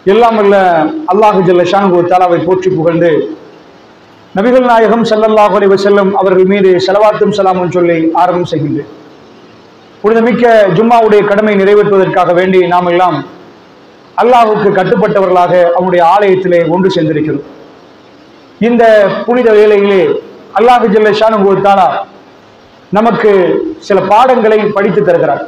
எல்லாம் வல்ல அல்லாஹு ஜல்ல ஷானு தாலாவை போற்றி புகழ்ந்து நபிகள் நாயகம் ஸல்லல்லாஹு அலைஹி வஸல்லம் அவர்கள் மீது ஸலவாத்தும் சலாமும் சொல்லி ஆரம்பம் செய்கின்றேன் புனிதமிக்க ஜும்மாவுடைய கடமை நிறைவேற்றுவதற்காக வேண்டி நாம் எல்லாம் அல்லாஹுக்கு கட்டுப்பட்டவர்களாக அவனுடைய ஆலயத்திலே ஒன்று சேர்ந்திருக்கிறோம் இந்த புனித வேளையிலே அல்லாஹு ஜல்ல ஷானு தாலா நமக்கு சில பாடங்களை படித்து தருகிறார்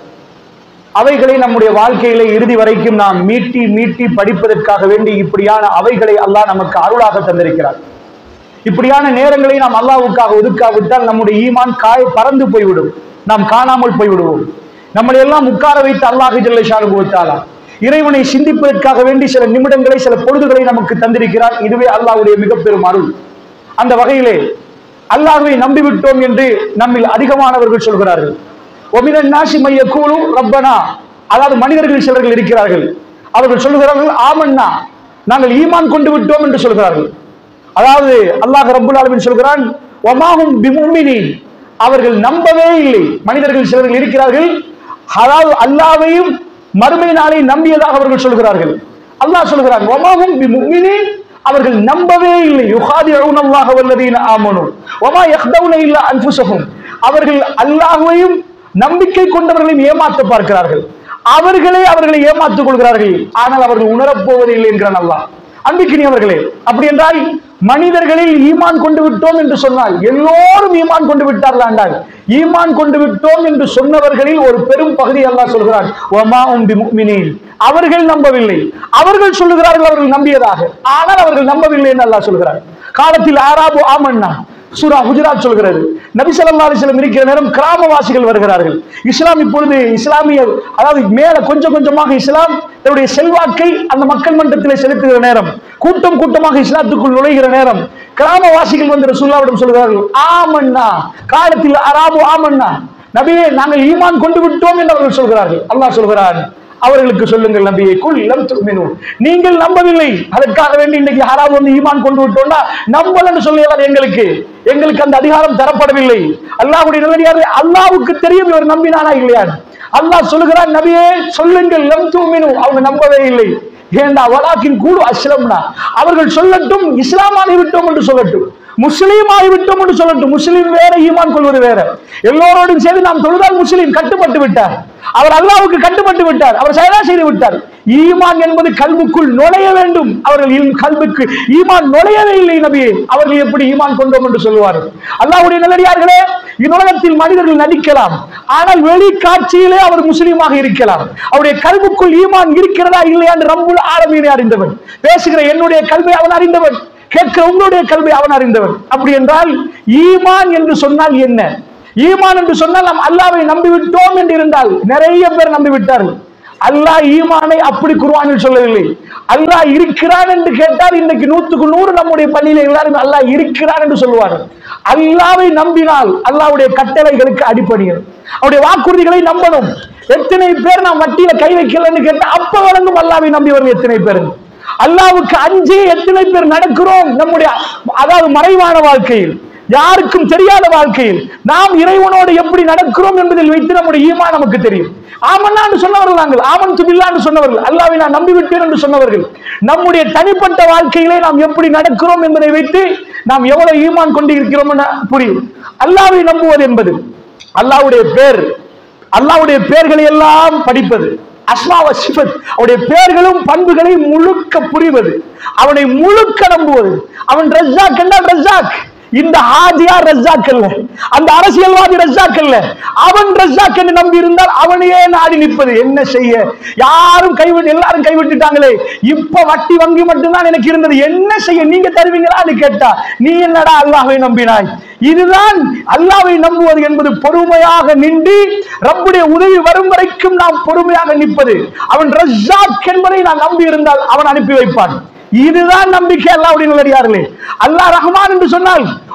அவைகளை நம்முடைய வாழ்க்கையிலே இறுதி வரைக்கும் நாம் மீட்டி மீட்டி படிப்பதற்காக வேண்டி இப்படியான அவைகளை அல்லாஹ் நமக்கு அருளாக தந்திருக்கிறார் இப்படியான நேரங்களை நாம் அல்லாஹ்வுக்காக ஒதுக்காவிட்டால் நம்முடைய ஈமான் காய் பறந்து போய்விடும் நாம் காணாமல் போய்விடுவோம் நம்மளை எல்லாம் உட்கார வைத்து அல்லாஹ் ஜல்லை ஷானுபவத்தாலா இறைவனை சிந்திப்பதற்காக வேண்டி சில நிமிடங்களை சில பொழுதுகளை நமக்கு தந்திருக்கிறார் இதுவே அல்லாஹ்வுடைய மிக பெரும் அருள் அந்த வகையிலே அல்லாஹ்வை நம்பிவிட்டோம் என்று நம்மில் அதிகமானவர்கள் சொல்கிறார்கள் ஒமினன் நாசி மைய கூலு ரப்பனா அதாவது மனிதர்கள் சிலர்கள் இருக்கிறார்கள் அவர்கள் சொல்கிறார்கள் ஆமன்னா நாங்கள் ஈமான் கொண்டு விட்டோம் என்று சொல்கிறார்கள் அதாவது அல்லாஹ் ரப்புல் ஆலமீன் சொல்கிறான் ஒமாஹும் பிமுமினின் அவர்கள் நம்பவே இல்லை மனிதர்கள் சிலர்கள் இருக்கிறார்கள் அதாவது அல்லாவையும் மறுமை நாளை நம்பியதாக அவர்கள் சொல்கிறார்கள் அல்லாஹ் சொல்கிறான் ஒமாஹும் பிமுமினின் அவர்கள் நம்பவே இல்லை யுகாதிஊன அல்லாஹ் வல்லதீன ஆமனு வமா யக்தவுன இல்லா அன்ஃபுஸஹும் அவர்கள் அல்லாஹ்வையும் நம்பிக்கை கொண்டவர்களையும் ஏமாற்ற பார்க்கிறார்கள் அவர்களே அவர்களை ஏமாற்றிக் கொள்கிறார்கள் ஆனால் அவர்கள் உணரப்போவதில்லை என்கிறான் அல்லாஹ் அன்பிக்கினி அவர்களே அப்படி என்றால் மனிதர்களில் ஈமான் கொண்டு விட்டோம் என்று சொன்னால் எல்லோரும் ஈமான் கொண்டு விட்டார்கள் ஆண்டால் ஈமான் கொண்டு விட்டோம் என்று சொன்னவர்களில் ஒரு பெரும் பகுதி அல்லாஹ் சொல்கிறான் ஒமா உம் பிமுக்மினீன் அவர்கள் நம்பவில்லை அவர்கள் சொல்லுகிறார்கள் அவர்கள் நம்பியதாக ஆனால் அவர்கள் நம்பவில்லை என்று அல்லாஹ் சொல்கிறார் காலத்தில் ஆராபு ஆமன்னா சூரா குஜராத் சொல்கிறது நபி ஸல்லல்லாஹு அலைஹி வஸல்லம் இருக்கிற நேரம் கிராமவாசிகள் வருகிறார்கள் இஸ்லாம் இப்பொழுது இஸ்லாமிய அதாவது மேல கொஞ்சம் கொஞ்சமாக இஸ்லாம் தன்னுடைய செல்வாக்கை அந்த மக்கள் மன்றத்திலே செலுத்துகிற நேரம் கூட்டம் கூட்டமாக இஸ்லாத்துக்குள் நுழைகிற நேரம் கிராமவாசிகள் வந்து ரசூலுல்லாவிடம் சொல்கிறார்கள் ஆமன்னா காலத்தில் அராபு ஆமன்னா நபியே நாங்கள் ஈமான் கொண்டு விட்டோம் என்று அவர்கள் சொல்கிறார்கள் அல்லாஹ் சொல்கிறான் அவர்களுக்கு சொல்லுங்கள் நபியை குல் லம் துமினு நீங்கள் நம்பவில்லை அதற்காக வேண்டி இன்னைக்கு யாராவது வந்து ஈமான் கொண்டு விட்டோம்னா நம்பலன்னு சொல்லலாம் எங்களுக்கு எங்களுக்கு அந்த அதிகாரம் தரப்படவில்லை அல்லாஹ்வுடைய நல்லடியாரே அல்லாஹ்வுக்கு தெரியும் இவர் நம்பினானா இல்லையா அல்லாஹ் சொல்லுகிறான் நபியே சொல்லுங்கள் லம் துமினு அவங்க நம்பவே இல்லை ஏண்டா வலாக்கின் கூடு அஸ்லம்னா அவர்கள் சொல்லட்டும் இஸ்லாம் ஆகிவிட்டோம் என்று சொல்லட்டும் முஸ்லீம் ஆகிவிட்டோம் என்று சொல்லட்டும் முஸ்லீம் வேற ஈமான் கொள்வது வேற எல்லோரோடும் சேர்ந்து நாம் தொழுதால் முஸ்லீம் கட்டுப்பட்டு விட்டார் அவர் அல்லாவுக்கு கட்டுப்பட்டு விட்டார் அவர் செயலா செய்து விட்டார் ஈமான் என்பது கல்வுக்குள் நுழைய வேண்டும் அவர்கள் இல் கல்வுக்கு ஈமான் நுழையவே இல்லை நபியே அவர்கள் எப்படி ஈமான் கொண்டோம் என்று சொல்லுவார்கள் அல்லாஹ்வுடைய நல்லடியார்களே இவ்வுலகத்தில் மனிதர்கள் நடிக்கலாம் ஆனால் வெளி காட்சியிலே அவர் முஸ்லீமாக இருக்கலாம் அவருடைய கல்வுக்குள் ஈமான் இருக்கிறதா இல்லையா என்று ரம்புல் ஆலமீனை அறிந்தவன் பேசுகிற என்னுடைய கல்வை அவன் அறிந்தவன் கேட்கிற உங்களுடைய கல்வி அவன் அறிந்தவன் அப்படி என்றால் ஈமான் என்று சொன்னால் என்ன ஈமான் என்று சொன்னால் நாம் அல்லாவை நம்பிவிட்டோம் என்று இருந்தால் நிறைய பேர் நம்பிவிட்டார்கள் அல்லாஹ் ஈமானை அப்படி குர்ஆனில் சொல்லவில்லை அல்லாஹ் இருக்கிறான் என்று கேட்டால் இன்றைக்கு நூற்றுக்கு நூறு நம்முடைய பள்ளியில எல்லாரும் அல்லாஹ் இருக்கிறான் என்று சொல்லுவார்கள் அல்லாவை நம்பினால் அல்லாஹ்வுடைய கட்டளைகளுக்கு அடிப்படையில் அவருடைய வாக்குறுதிகளை நம்பணும் எத்தனை பேர் நாம் வட்டியில கை வைக்கலன்னு கேட்டா அப்ப வழங்கும் அல்லாவை நம்பியவர்கள் எத்தனை பேர் அல்லாவுக்கு அஞ்சே எத்தனை பேர் நடக்கிறோம் நம்முடைய அதாவது மறைவான வாழ்க்கையில் யாருக்கும் தெரியாத வாழ்க்கையில் நாம் இறைவனோடு எப்படி நடக்கிறோம் என்பதில் வைத்து நம்முடைய ஈமா நமக்கு தெரியும் ஆமன்னான்னு சொன்னவர்கள் நாங்கள் ஆமன் துபில்லான்னு சொன்னவர்கள் அல்லாவை நான் நம்பிவிட்டேன் என்று சொன்னவர்கள் நம்முடைய தனிப்பட்ட வாழ்க்கையிலே நாம் எப்படி நடக்கிறோம் என்பதை வைத்து நாம் எவ்வளவு ஈமான் கொண்டு இருக்கிறோம் என புரியும் அல்லாவை நம்புவது என்பது அல்லாவுடைய பேர் அல்லாவுடைய பெயர்களை எல்லாம் படிப்பது அஸ்மாவ சிபத் அவருடைய பெயர்களும் பண்புகளையும் முழுக்க புரிவது அவனை முழுக்க நம்புவது அவன் ரஜாக் என்றால் ரஜாக் இந்த ஹாஜியா ரஜாக் அல்ல அந்த அரசியல்வாதி ரஜாக் அல்ல அவன் ரஜாக் என்று நம்பி இருந்தால் அவனையே நாடி நிற்பது என்ன செய்ய யாரும் கைவிட்டு எல்லாரும் கைவிட்டுட்டாங்களே இப்ப வட்டி வங்கி மட்டும்தான் எனக்கு இருந்தது என்ன செய்ய நீங்க தருவீங்களான்னு கேட்டா நீ என்னடா அல்லாஹ்வை நம்பினாய் இதுதான் அல்லாவை நம்புவது என்பது பொறுமையாக நின்று ரப்புடைய உதவி வரும் வரைக்கும் நாம் பொறுமையாக நிற்பது அவன் ரஜாக் என்பதை நான் நம்பி இருந்தால் அவன் அனுப்பி வைப்பான் இதுதான் நம்பிக்கை அல்லாவுடைய நல்லடியார்களே அல்லாஹ் ரஹ்மான் என்று சொன்னால்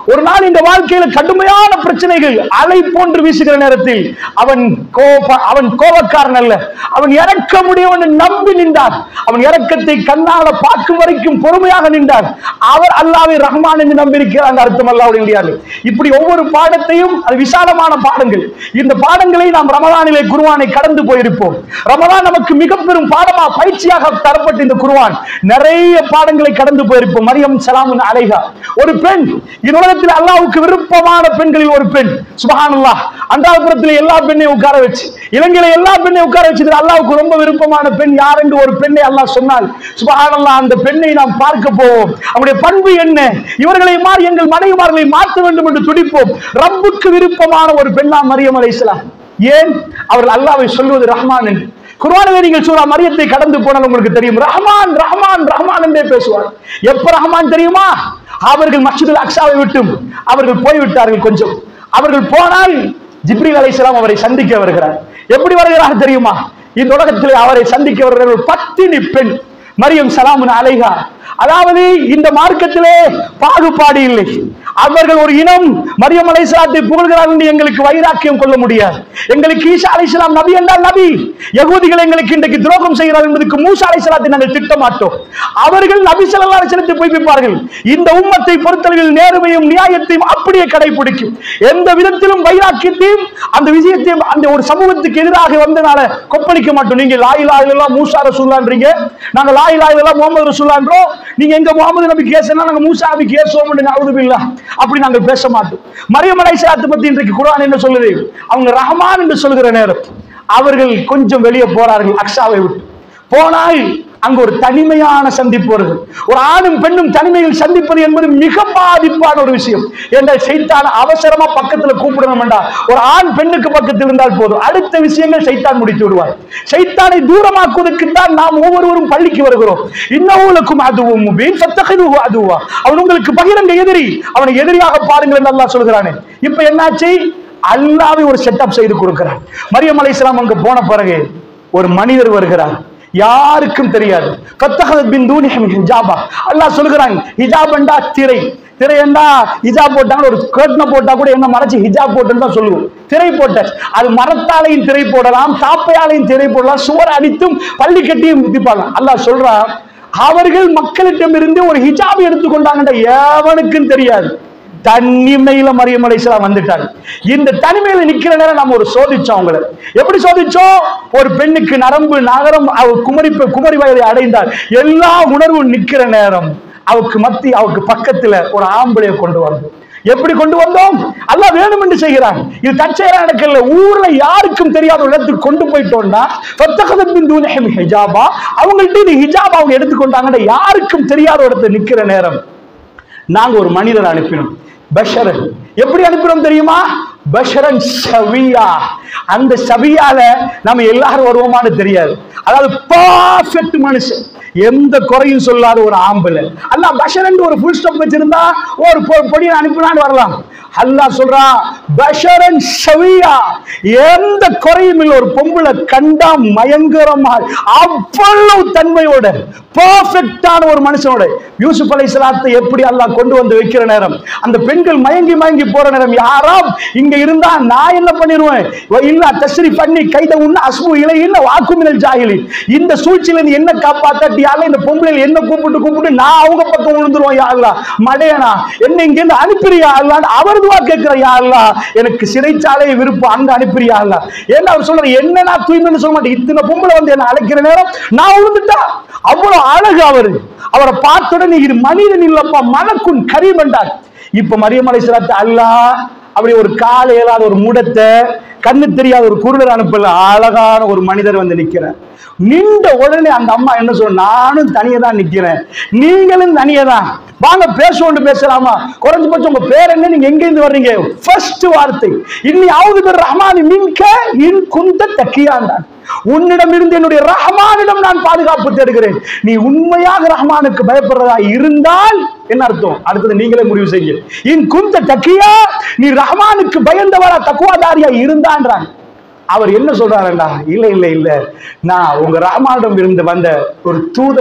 ஒரு நாள் இந்த வாழ்க்கையில கடுமையான பிரச்சனைகள் அலை போன்று வீசுகிற நேரத்தில் அவன் கோப அவன் கோபக்காரன் அல்ல அவன் இறக்க முடியும் நம்பி நின்றான் அவன் இறக்கத்தை கண்ணால பார்க்கும் வரைக்கும் பொறுமையாக நின்றான் அவர் அல்லாவை ரஹ்மான் என்று நம்பியிருக்கிறாங்க அர்த்தம் அல்லாவுடைய முடியாது இப்படி ஒவ்வொரு பாடத்தையும் அது விசாலமான பாடங்கள் இந்த பாடங்களை நாம் ரமதானிலே குருவானை கடந்து போயிருப்போம் ரமதான் நமக்கு மிக பெரும் பாடமா பயிற்சியாக தரப்பட்ட இந்த குருவான் நிறைய பாடங்களை கடந்து போயிருப்போம் மரியம் சலாமுன் அலைகா ஒரு பெண் இந்த உலகத்தில் அல்லாவுக்கு விருப்பமான பெண்களில் ஒரு பெண் சுபஹானல்லாஹ் அந்தாபுரத்தில் எல்லா பெண்ணையும் உட்கார வச்சு இலங்கையில எல்லா பெண்ணையும் உட்கார வச்சு அல்லாவுக்கு ரொம்ப விருப்பமான பெண் யார் என்று ஒரு பெண்ணை அல்லாஹ் சொன்னால் சுபஹானல்லாஹ் அந்த பெண்ணை நாம் பார்க்க போவோம் அவருடைய பண்பு என்ன இவர்களை மாறி எங்கள் மனைவிமார்களை மாற்ற வேண்டும் என்று துடிப்போம் ரப்புக்கு விருப்பமான ஒரு பெண்ணா மரியம் அலைஹிஸ்ஸலாம் ஏன் அவர்கள் அல்லாவை சொல்வது ரஹ்மான் என்று குர்ஆனிலே நீங்கள் சூரா மரியத்தை கடந்து போனால் உங்களுக்கு தெரியும் ரஹ்மான் ரஹ்மான் ரஹ்மான் என்றே பேசுவார் எப்ப ரஹ்மான் தெரியுமா அவர்கள் மஸ்ஜிதுல் அக்ஸாவை விட்டும் அவர்கள் போய்விட்டார்கள் கொஞ்சம் அவர்கள் போனால் ஜிப்ரீல் அலைஹிஸ்ஸலாம் அவரை சந்திக்க வருகிறார் எப்படி வருகிறார் தெரியுமா இந்த உலகத்தில் அவரை சந்திக்க வருகிற ஒரு பத்தினி பெண் மரியம் சலாமுன் அலைகா அதாவது இந்த மார்க்கத்திலே பாகுபாடு இல்லை அவர்கள் ஒரு இனம் மரியம் அலைசலாத்தை புகழ்கிறார்கள் என்று எங்களுக்கு வைராக்கியம் கொள்ள முடியாது எங்களுக்கு ஈசா அலைசலாம் நபி என்றால் நபி யகூதிகள் எங்களுக்கு இன்றைக்கு துரோகம் செய்கிறார் என்பதற்கு மூசா அலைசலாத்தை நாங்கள் திட்ட மாட்டோம் அவர்கள் நபி ஸல்லல்லாஹு அலைஹி வஸல்லத்தை பொய்ப்பிப்பார்கள் இந்த உம்மத்தை பொறுத்தளவில் நேர்மையும் நியாயத்தையும் அப்படியே கடைபிடிக்கும் எந்த விதத்திலும் வைராக்கியத்தையும் அந்த விஷயத்தையும் அந்த ஒரு சமூகத்துக்கு எதிராக வந்தனால கொப்பளிக்க மாட்டோம் நீங்க லாயிலா இல்லலாம் மூசா ரசூல்லான்றீங்க நாங்க லாயிலா இல்லலாம் முகமது ரசூல்லான்றோம் நீங்க எங்க முகமது நபி கேசனா நாங்க மூசா நபி கேசுவோம் அவுதுபில்லா அப்படி நாங்கள் பேச மாட்டோம் மரியம் அலைஹிஸ்ஸலாத்தை பத்தி இன்றைக்கு குர்ஆன் என்ன சொல்லுது அவங்க ரஹ்மான் என்று சொல்கிற நேரம் அவர்கள் கொஞ்சம் வெளியே போறார்கள் அக்ஸாவை விட்டு போனால் அங்கு ஒரு தனிமையான சந்திப்பு வருது ஒரு ஆணும் பெண்ணும் தனிமையில் சந்திப்பது என்பது மிக பாதிப்பான ஒரு விஷயம் என்றால் சைத்தான் அவசரமா பக்கத்துல கூப்பிடணும் வேண்டாம் ஒரு ஆண் பெண்ணுக்கு பக்கத்தில் இருந்தால் போதும் அடுத்த விஷயங்கள் சைத்தான் முடித்து விடுவார் சைத்தானை தூரமாக்குவதற்கு தான் நாம் ஒவ்வொருவரும் பள்ளிக்கு வருகிறோம் இன்னவுலக்கும் அதுவும் முபீன் ஃபத்தகிதுஹு அதுவா அவன் உங்களுக்கு பகிரங்க எதிரி அவனை எதிரியாக பாருங்கள் என்று அல்லாஹ் சொல்கிறானே இப்ப என்னாச்சு அல்லாவே ஒரு செட்டப் செய்து கொடுக்கிறார் மரியம் அலைஹிஸ்ஸலாம் அங்க போன பிறகு ஒரு மனிதர் வருகிறார் யாருக்கும் தெரியாது கத்தகத் பின் தூனிஹம் ஹிஜாபா அல்லாஹ் சொல்கிறான் ஹிஜாபண்டா திரை திரை என்ன ஹிஜாப் போட்டாங்க ஒரு கர்ட்ன போட்டா கூட என்ன மறைச்சு ஹிஜாப் போட்டுன்னு தான் சொல்லுவோம் திரை போட்ட அது மரத்தாலையும் திரை போடலாம் தாப்பையாலையும் திரை போடலாம் சுவர் அடித்தும் பள்ளி கட்டியும் விதிப்பாங்க அல்லாஹ் சொல்றான் அவர்கள் மக்களிடமிருந்து ஒரு ஹிஜாப் எடுத்துக்கொண்டாங்கன்ற எவனுக்கும் தெரியாது தனிமையில மரியம் அலைஹிஸ்ஸலாம் வந்துட்டாங்க இந்த தனிமையில நிக்கிற நேரம் நம்ம ஒரு சோதிச்சோம் அவங்கள எப்படி சோதிச்சோம் ஒரு பெண்ணுக்கு நரம்பு நகரம் அவ குமரி குமரி வயதை அடைந்தார் எல்லா உணர்வும் நிக்கிற நேரம் அவருக்கு மத்தி அவருக்கு பக்கத்துல ஒரு ஆம்பளைய கொண்டு வந்தோம் எப்படி கொண்டு வந்தோம் அல்லாஹ் வேணும் என்று செய்கிறான் இது தற்செயலா நடக்கல ஊர்ல யாருக்கும் தெரியாத ஒரு இடத்துக்கு கொண்டு போயிட்டோம்னா ஃபத்தகதத் மின் தூனிஹிம் ஹிஜாபா அவங்கள்ட்ட இந்த ஹிஜாப் அவங்க எடுத்துக்கொண்டாங்கன்னா யாருக்கும் தெரியாத ஒரு இடத்துல நிக்கிற நேரம் நாங்க ஒரு மனிதர் அனுப்பினோம் பஷரன் எப்படி அனுப்பினோம் தெரியுமா பஷரன் சவியா அந்த சவியால நம்ம எல்லாரும் வருவோமான்னு தெரியாது அதாவது பர்ஃபெக்ட் மனுஷன் எந்த குறையும் சொல்லாத ஒரு ஆம்பளை அல்லாஹ் பஷரன் ஒரு ஃபுல் ஸ்டாப் வச்சிருந்தா ஒரு பொ- பொடியை அனுப்பினான்னு வரலாம் அல்லாஹ் சொல்றா பஷரன் சவியா எந்த குறையும் இல்லை ஒரு பொம்பளை கண்டா மயங்கரமா அவ்வளவு தன்மையோட பர்ஃபெக்டான ஒரு மனுஷனோட யூசுப் அலை எப்படி அல்லாஹ் கொண்டு வந்து வைக்கிற நேரம் அந்த பெண்கள் மயங்கி மயங்கி போற நேரம் யாராம் இங்க இருந்தா நான் என்ன பண்ணிடுவேன் இல்ல தஸ்ரி பண்ணி கைத உண்ண அஸ்மு இலை இல்ல வாக்குமினல் ஜாகிலி இந்த சூழ்ச்சியில இருந்து என்ன காப்பாத்தாட்டி யாரில் இந்த பொம்பளைகள் என்ன கூப்பிட்டு கூப்பிட்டு நான் அவங்க பக்கம் விழுந்துருவோம் யாருலா மடையனா என்ன இங்க இருந்து அனுப்பிறியா அல்லான்னு அவர் துவா கேட்கிற யாருலா எனக்கு சிறைச்சாலை விருப்பம் அங்க அனுப்பிறியா அல்லா ஏன்னா அவர் சொல்ற என்ன நான் தூய்மைன்னு சொல்ல மாட்டேன் இத்தனை பொம்பளை வந்து என்ன அழைக்கிற நேரம் நான் விழுந்துட்டா அவ்வளவு அழகு அவரு அவரை பார்த்த உடனே இது மனிதன் இல்லப்பா மனக்குன் கரிமண்டார் இப்ப மரியமலை சிலத்தை அல்லாஹ் அப்படி ஒரு கால இயலாத ஒரு முடத்தை கண்ணு தெரியாத ஒரு குருடர் அனுப்பல அழகான ஒரு மனிதர் வந்து நிக்கிறார் நின்ற உடனே அந்த அம்மா என்ன சொல்ற நானும் தனியா தான் நிக்கிறேன் நீங்களும் தனியா தான் வாங்க பேசுவோண்டு பேசலாமா குறைஞ்சபட்சம் உங்க பேர் என்ன நீங்க எங்க இருந்து வர்றீங்க ஃபர்ஸ்ட் வார்த்தை இன்னியாவது பேர் ரஹ்மானி மின்க இன் குந்த தக்கியாண்டான் உன்னிடம் இருந்து என்னுடைய ரஹ்மானிடம் நான் பாதுகாப்பு தேடுகிறேன் நீ உண்மையாக ரஹ்மானுக்கு பயப்படுறதா இருந்தால் என்ன அர்த்தம் அடுத்தது நீங்களே முடிவு செய்யுங்க இன் குந்த தக்கியா நீ ரஹ்மானுக்கு பயந்தவரா தக்குவாதாரியா இருந்தான்றான் அவர் என்ன சொல்றாருண்டா இல்ல இல்ல இல்ல நான் உங்க ரஹ்மானிடம் இருந்து வந்த ஒரு தூதரன்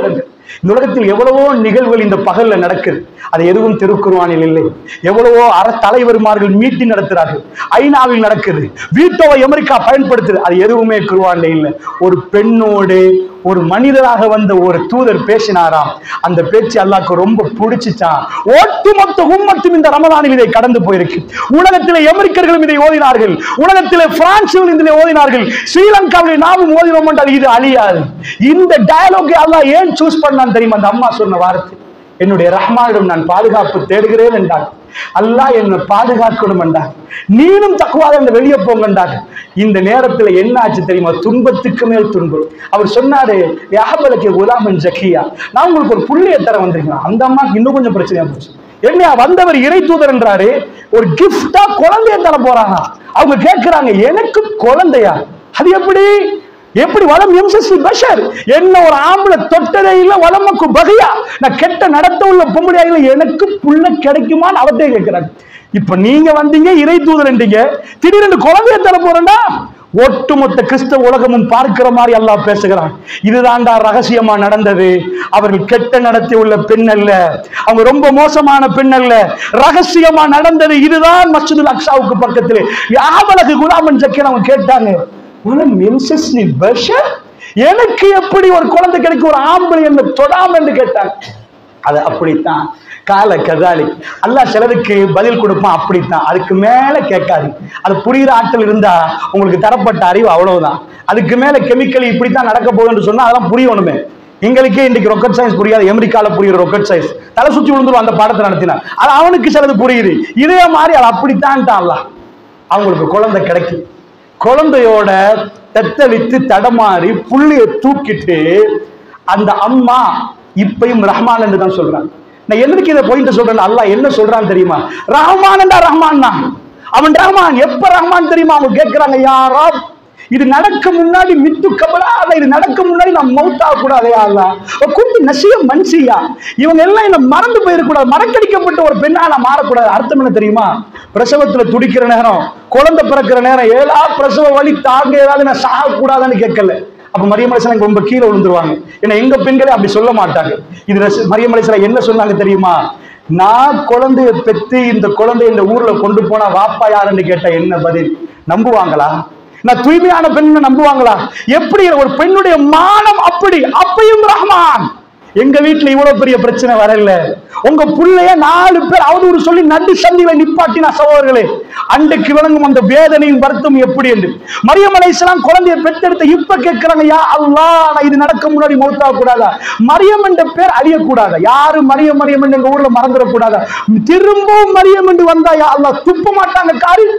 இந்த உலகத்தில் எவ்வளவோ நிகழ்வுகள் இந்த பகல்ல நடக்குது அது எதுவும் திருக்குர்ஆனில் இல்லை எவ்வளவோ அற தலைவர்மார்கள் மீட்டிங் நடத்துறார்கள் ஐநாவில் நடக்குது வீட்டோவை அமெரிக்கா பயன்படுத்துது அது எதுவுமே குர்ஆன்ல இல்லை ஒரு பெண்ணோடு ஒரு மனிதராக வந்த ஒரு தூதர் பேசினாராம் அந்த பேச்சு அல்லாஹ்க்கு ரொம்ப பிடிச்சிச்சான் ஒட்டுமொத்த உம்மத்தும் இந்த ரமலானில் இதை கடந்து போயிருக்கு உலகத்திலே அமெரிக்கர்களும் இதை ஓதினார்கள் உலகத்திலே பிரான்சிலும் இதிலே ஓதினார்கள் ஸ்ரீலங்காவில் நாமும் ஓதினோம் என்றால் இது அழியாது இந்த டயலாக் அல்லாஹ் ஏன் சூஸ் பண்ணான் தெரியுமா அந்த அம்மா சொன்ன வார்த்தை என்னுடைய ரஹ்மானிடம் நான் பாதுகாப்பு தேடுகிறேன் என்றார் அல்லாஹ் என்னை பாதுகாக்கணும் என்றார் நீனும் தக்குவாத இந்த வெளியே போங்கண்டார் இந்த நேரத்துல என்ன ஆச்சு தெரியுமா துன்பத்துக்கு மேல் துன்பம் அவர் சொன்னாரு யாபலக்கு குலாமன் ஜக்கியா நான் உங்களுக்கு ஒரு புள்ளைய தர வந்திருக்கேன் அந்த அம்மாக்கு இன்னும் கொஞ்சம் பிரச்சனையா போச்சு என்ன வந்தவர் இறை தூதர் என்றாரு ஒரு கிஃப்டா குழந்தைய தர போறாங்க அவங்க கேட்கிறாங்க எனக்கு குழந்தையா அது எப்படி எப்படி வளம் எம்சசி பஷர் என்ன ஒரு ஆம்பளை தொட்டதே இல்ல வளமக்கு பகையா நான் கெட்ட நடத்த உள்ள பொம்பளையா இல்ல எனக்கு புள்ள கிடைக்குமான்னு அவர்கிட்ட கேட்கிறாங்க இப்ப நீங்க வந்தீங்க இறை தூதர்ன்றீங்க திடீர்னு குழந்தைய தர போறேன்டா ஒட்டுமொத்த கிறிஸ்தவ உலகமும் பார்க்கிற மாதிரி அல்லாஹ் பேசுகிறான் இதுதான்டா ரகசியமா நடந்தது அவர்கள் கெட்ட நடத்தி உள்ள பெண் அல்ல அவங்க ரொம்ப மோசமான பெண் அல்ல ரகசியமா நடந்தது இதுதான் மஸ்ஜிதுல் அக்ஸாவுக்கு பக்கத்திலே யாவலகு குலாமன் ஜக்கீர் அவங்க கேட்டாங்க உனக்கு மென்சஸ் நீ பஷர் எனக்கு எப்படி ஒரு குழந்தை கிடைக்கும் ஒரு ஆம்பளை என்ன தொடாம என்று கேட்டாங்க அது அப்படித்தான் கால கதாலி அல்லாஹ் சிலருக்கு பதில் கொடுப்பான் அப்படித்தான் அதுக்கு மேல கேட்காது அது புரியுற ஆட்கள் இருந்தா உங்களுக்கு தரப்பட்ட அறிவு அவ்வளவுதான் அதுக்கு மேல கெமிக்கல் இப்படித்தான் நடக்க போகுதுன்னு சொன்னா அதெல்லாம் புரியணுமே எங்களுக்கே இன்னைக்கு ரொக்கெட் சயின்ஸ் புரியாது அமெரிக்கால புரியுற ரொக்கெட் சயின்ஸ் தலை சுற்றி விழுந்துரும் அந்த பாடத்தை நடத்தினா அது அவனுக்கு சிலது புரியுது இதே மாதிரி அது அப்படித்தான் அல்லாஹ் அவங்களுக்கு குழந்தை கிடைக்கும் குழந்தையோட தத்தளித்து தடமாறி புள்ளைய தூக்கிட்டு அந்த அம்மா இப்பயும் ரஹ்மான் என்று தான் சொல்றாங்க நான் எதுக்கு இதை பாயிண்ட் சொல்றேன் அல்லாஹ் என்ன சொல்றான்னு தெரியுமா ரஹ்மான்டா ரஹ்மான் தான் அவன் ரஹ்மான் எப்ப ரஹ்மான் தெரியுமா அவங்க கேட்கிறாங்க யாரா இது நடக்க முன்னாடி மித்து கபலாத இது நடக்க முன்னாடி நான் மௌத்தா கூடாதே அல்ல குண்டு நசிய மன்சியா இவங்க எல்லாம் என்ன மறந்து போயிருக்கூடாது மறக்கடிக்கப்பட்ட ஒரு பெண்ணா நான் மாறக்கூடாது அர்த்தம் என்ன தெரியுமா பிரசவத்துல துடிக்கிற நேரம் குழந்தை பிறக்கிற நேரம் ஏதா பிரசவ வழி தாங்க ஏதாவது நான் சாக கூடாதுன்னு கேட்கல அப்ப மரியமலைசன் ரொம்ப கீழே விழுந்துருவாங்க ஏன்னா எங்க பெண்களே அப்படி சொல்ல மாட்டாங்க இது ரச- மரியமலைசன் என்ன சொன்னாங்க தெரியுமா நான் குழந்தைய பெத்து இந்த குழந்தைய இந்த ஊர்ல கொண்டு போனா வாப்பா யாருன்னு கேட்ட என்ன பதில் நம்புவாங்களா நான் தூய்மையான பெண்ணை நம்புவாங்களா எப்படி ஒரு பெண்ணுடைய மானம் அப்படி அப்பையும் ரஹ்மான் எங்க வீட்டுல இவ்வளவு பெரிய பிரச்சனை வரல உங்க புள்ளைய நாலு பேர் அவதூறு சொல்லி நடு சந்தில நிப்பாட்டின சகோதரர்களே அன்றைக்கு விளங்கும் அந்த வேதனையும் வருத்தம் எப்படி என்று மரியம் அலைஹிஸ்ஸலாம் குழந்தைய பெற்றெடுத்த இப்ப கேட்கிறாங்க யா அல்லாஹ் நான் இது நடக்க முன்னாடி மௌத்தா கூடாதா மரியம் என்ற பேர் அழியக்கூடாதா யாரு மரியம் மரியம் என்று எங்க ஊர்ல மறந்துடக்கூடாதா திரும்பவும் மரியம் என்று வந்தா யா அல்லாஹ் துப்ப மாட்டாங்க காரி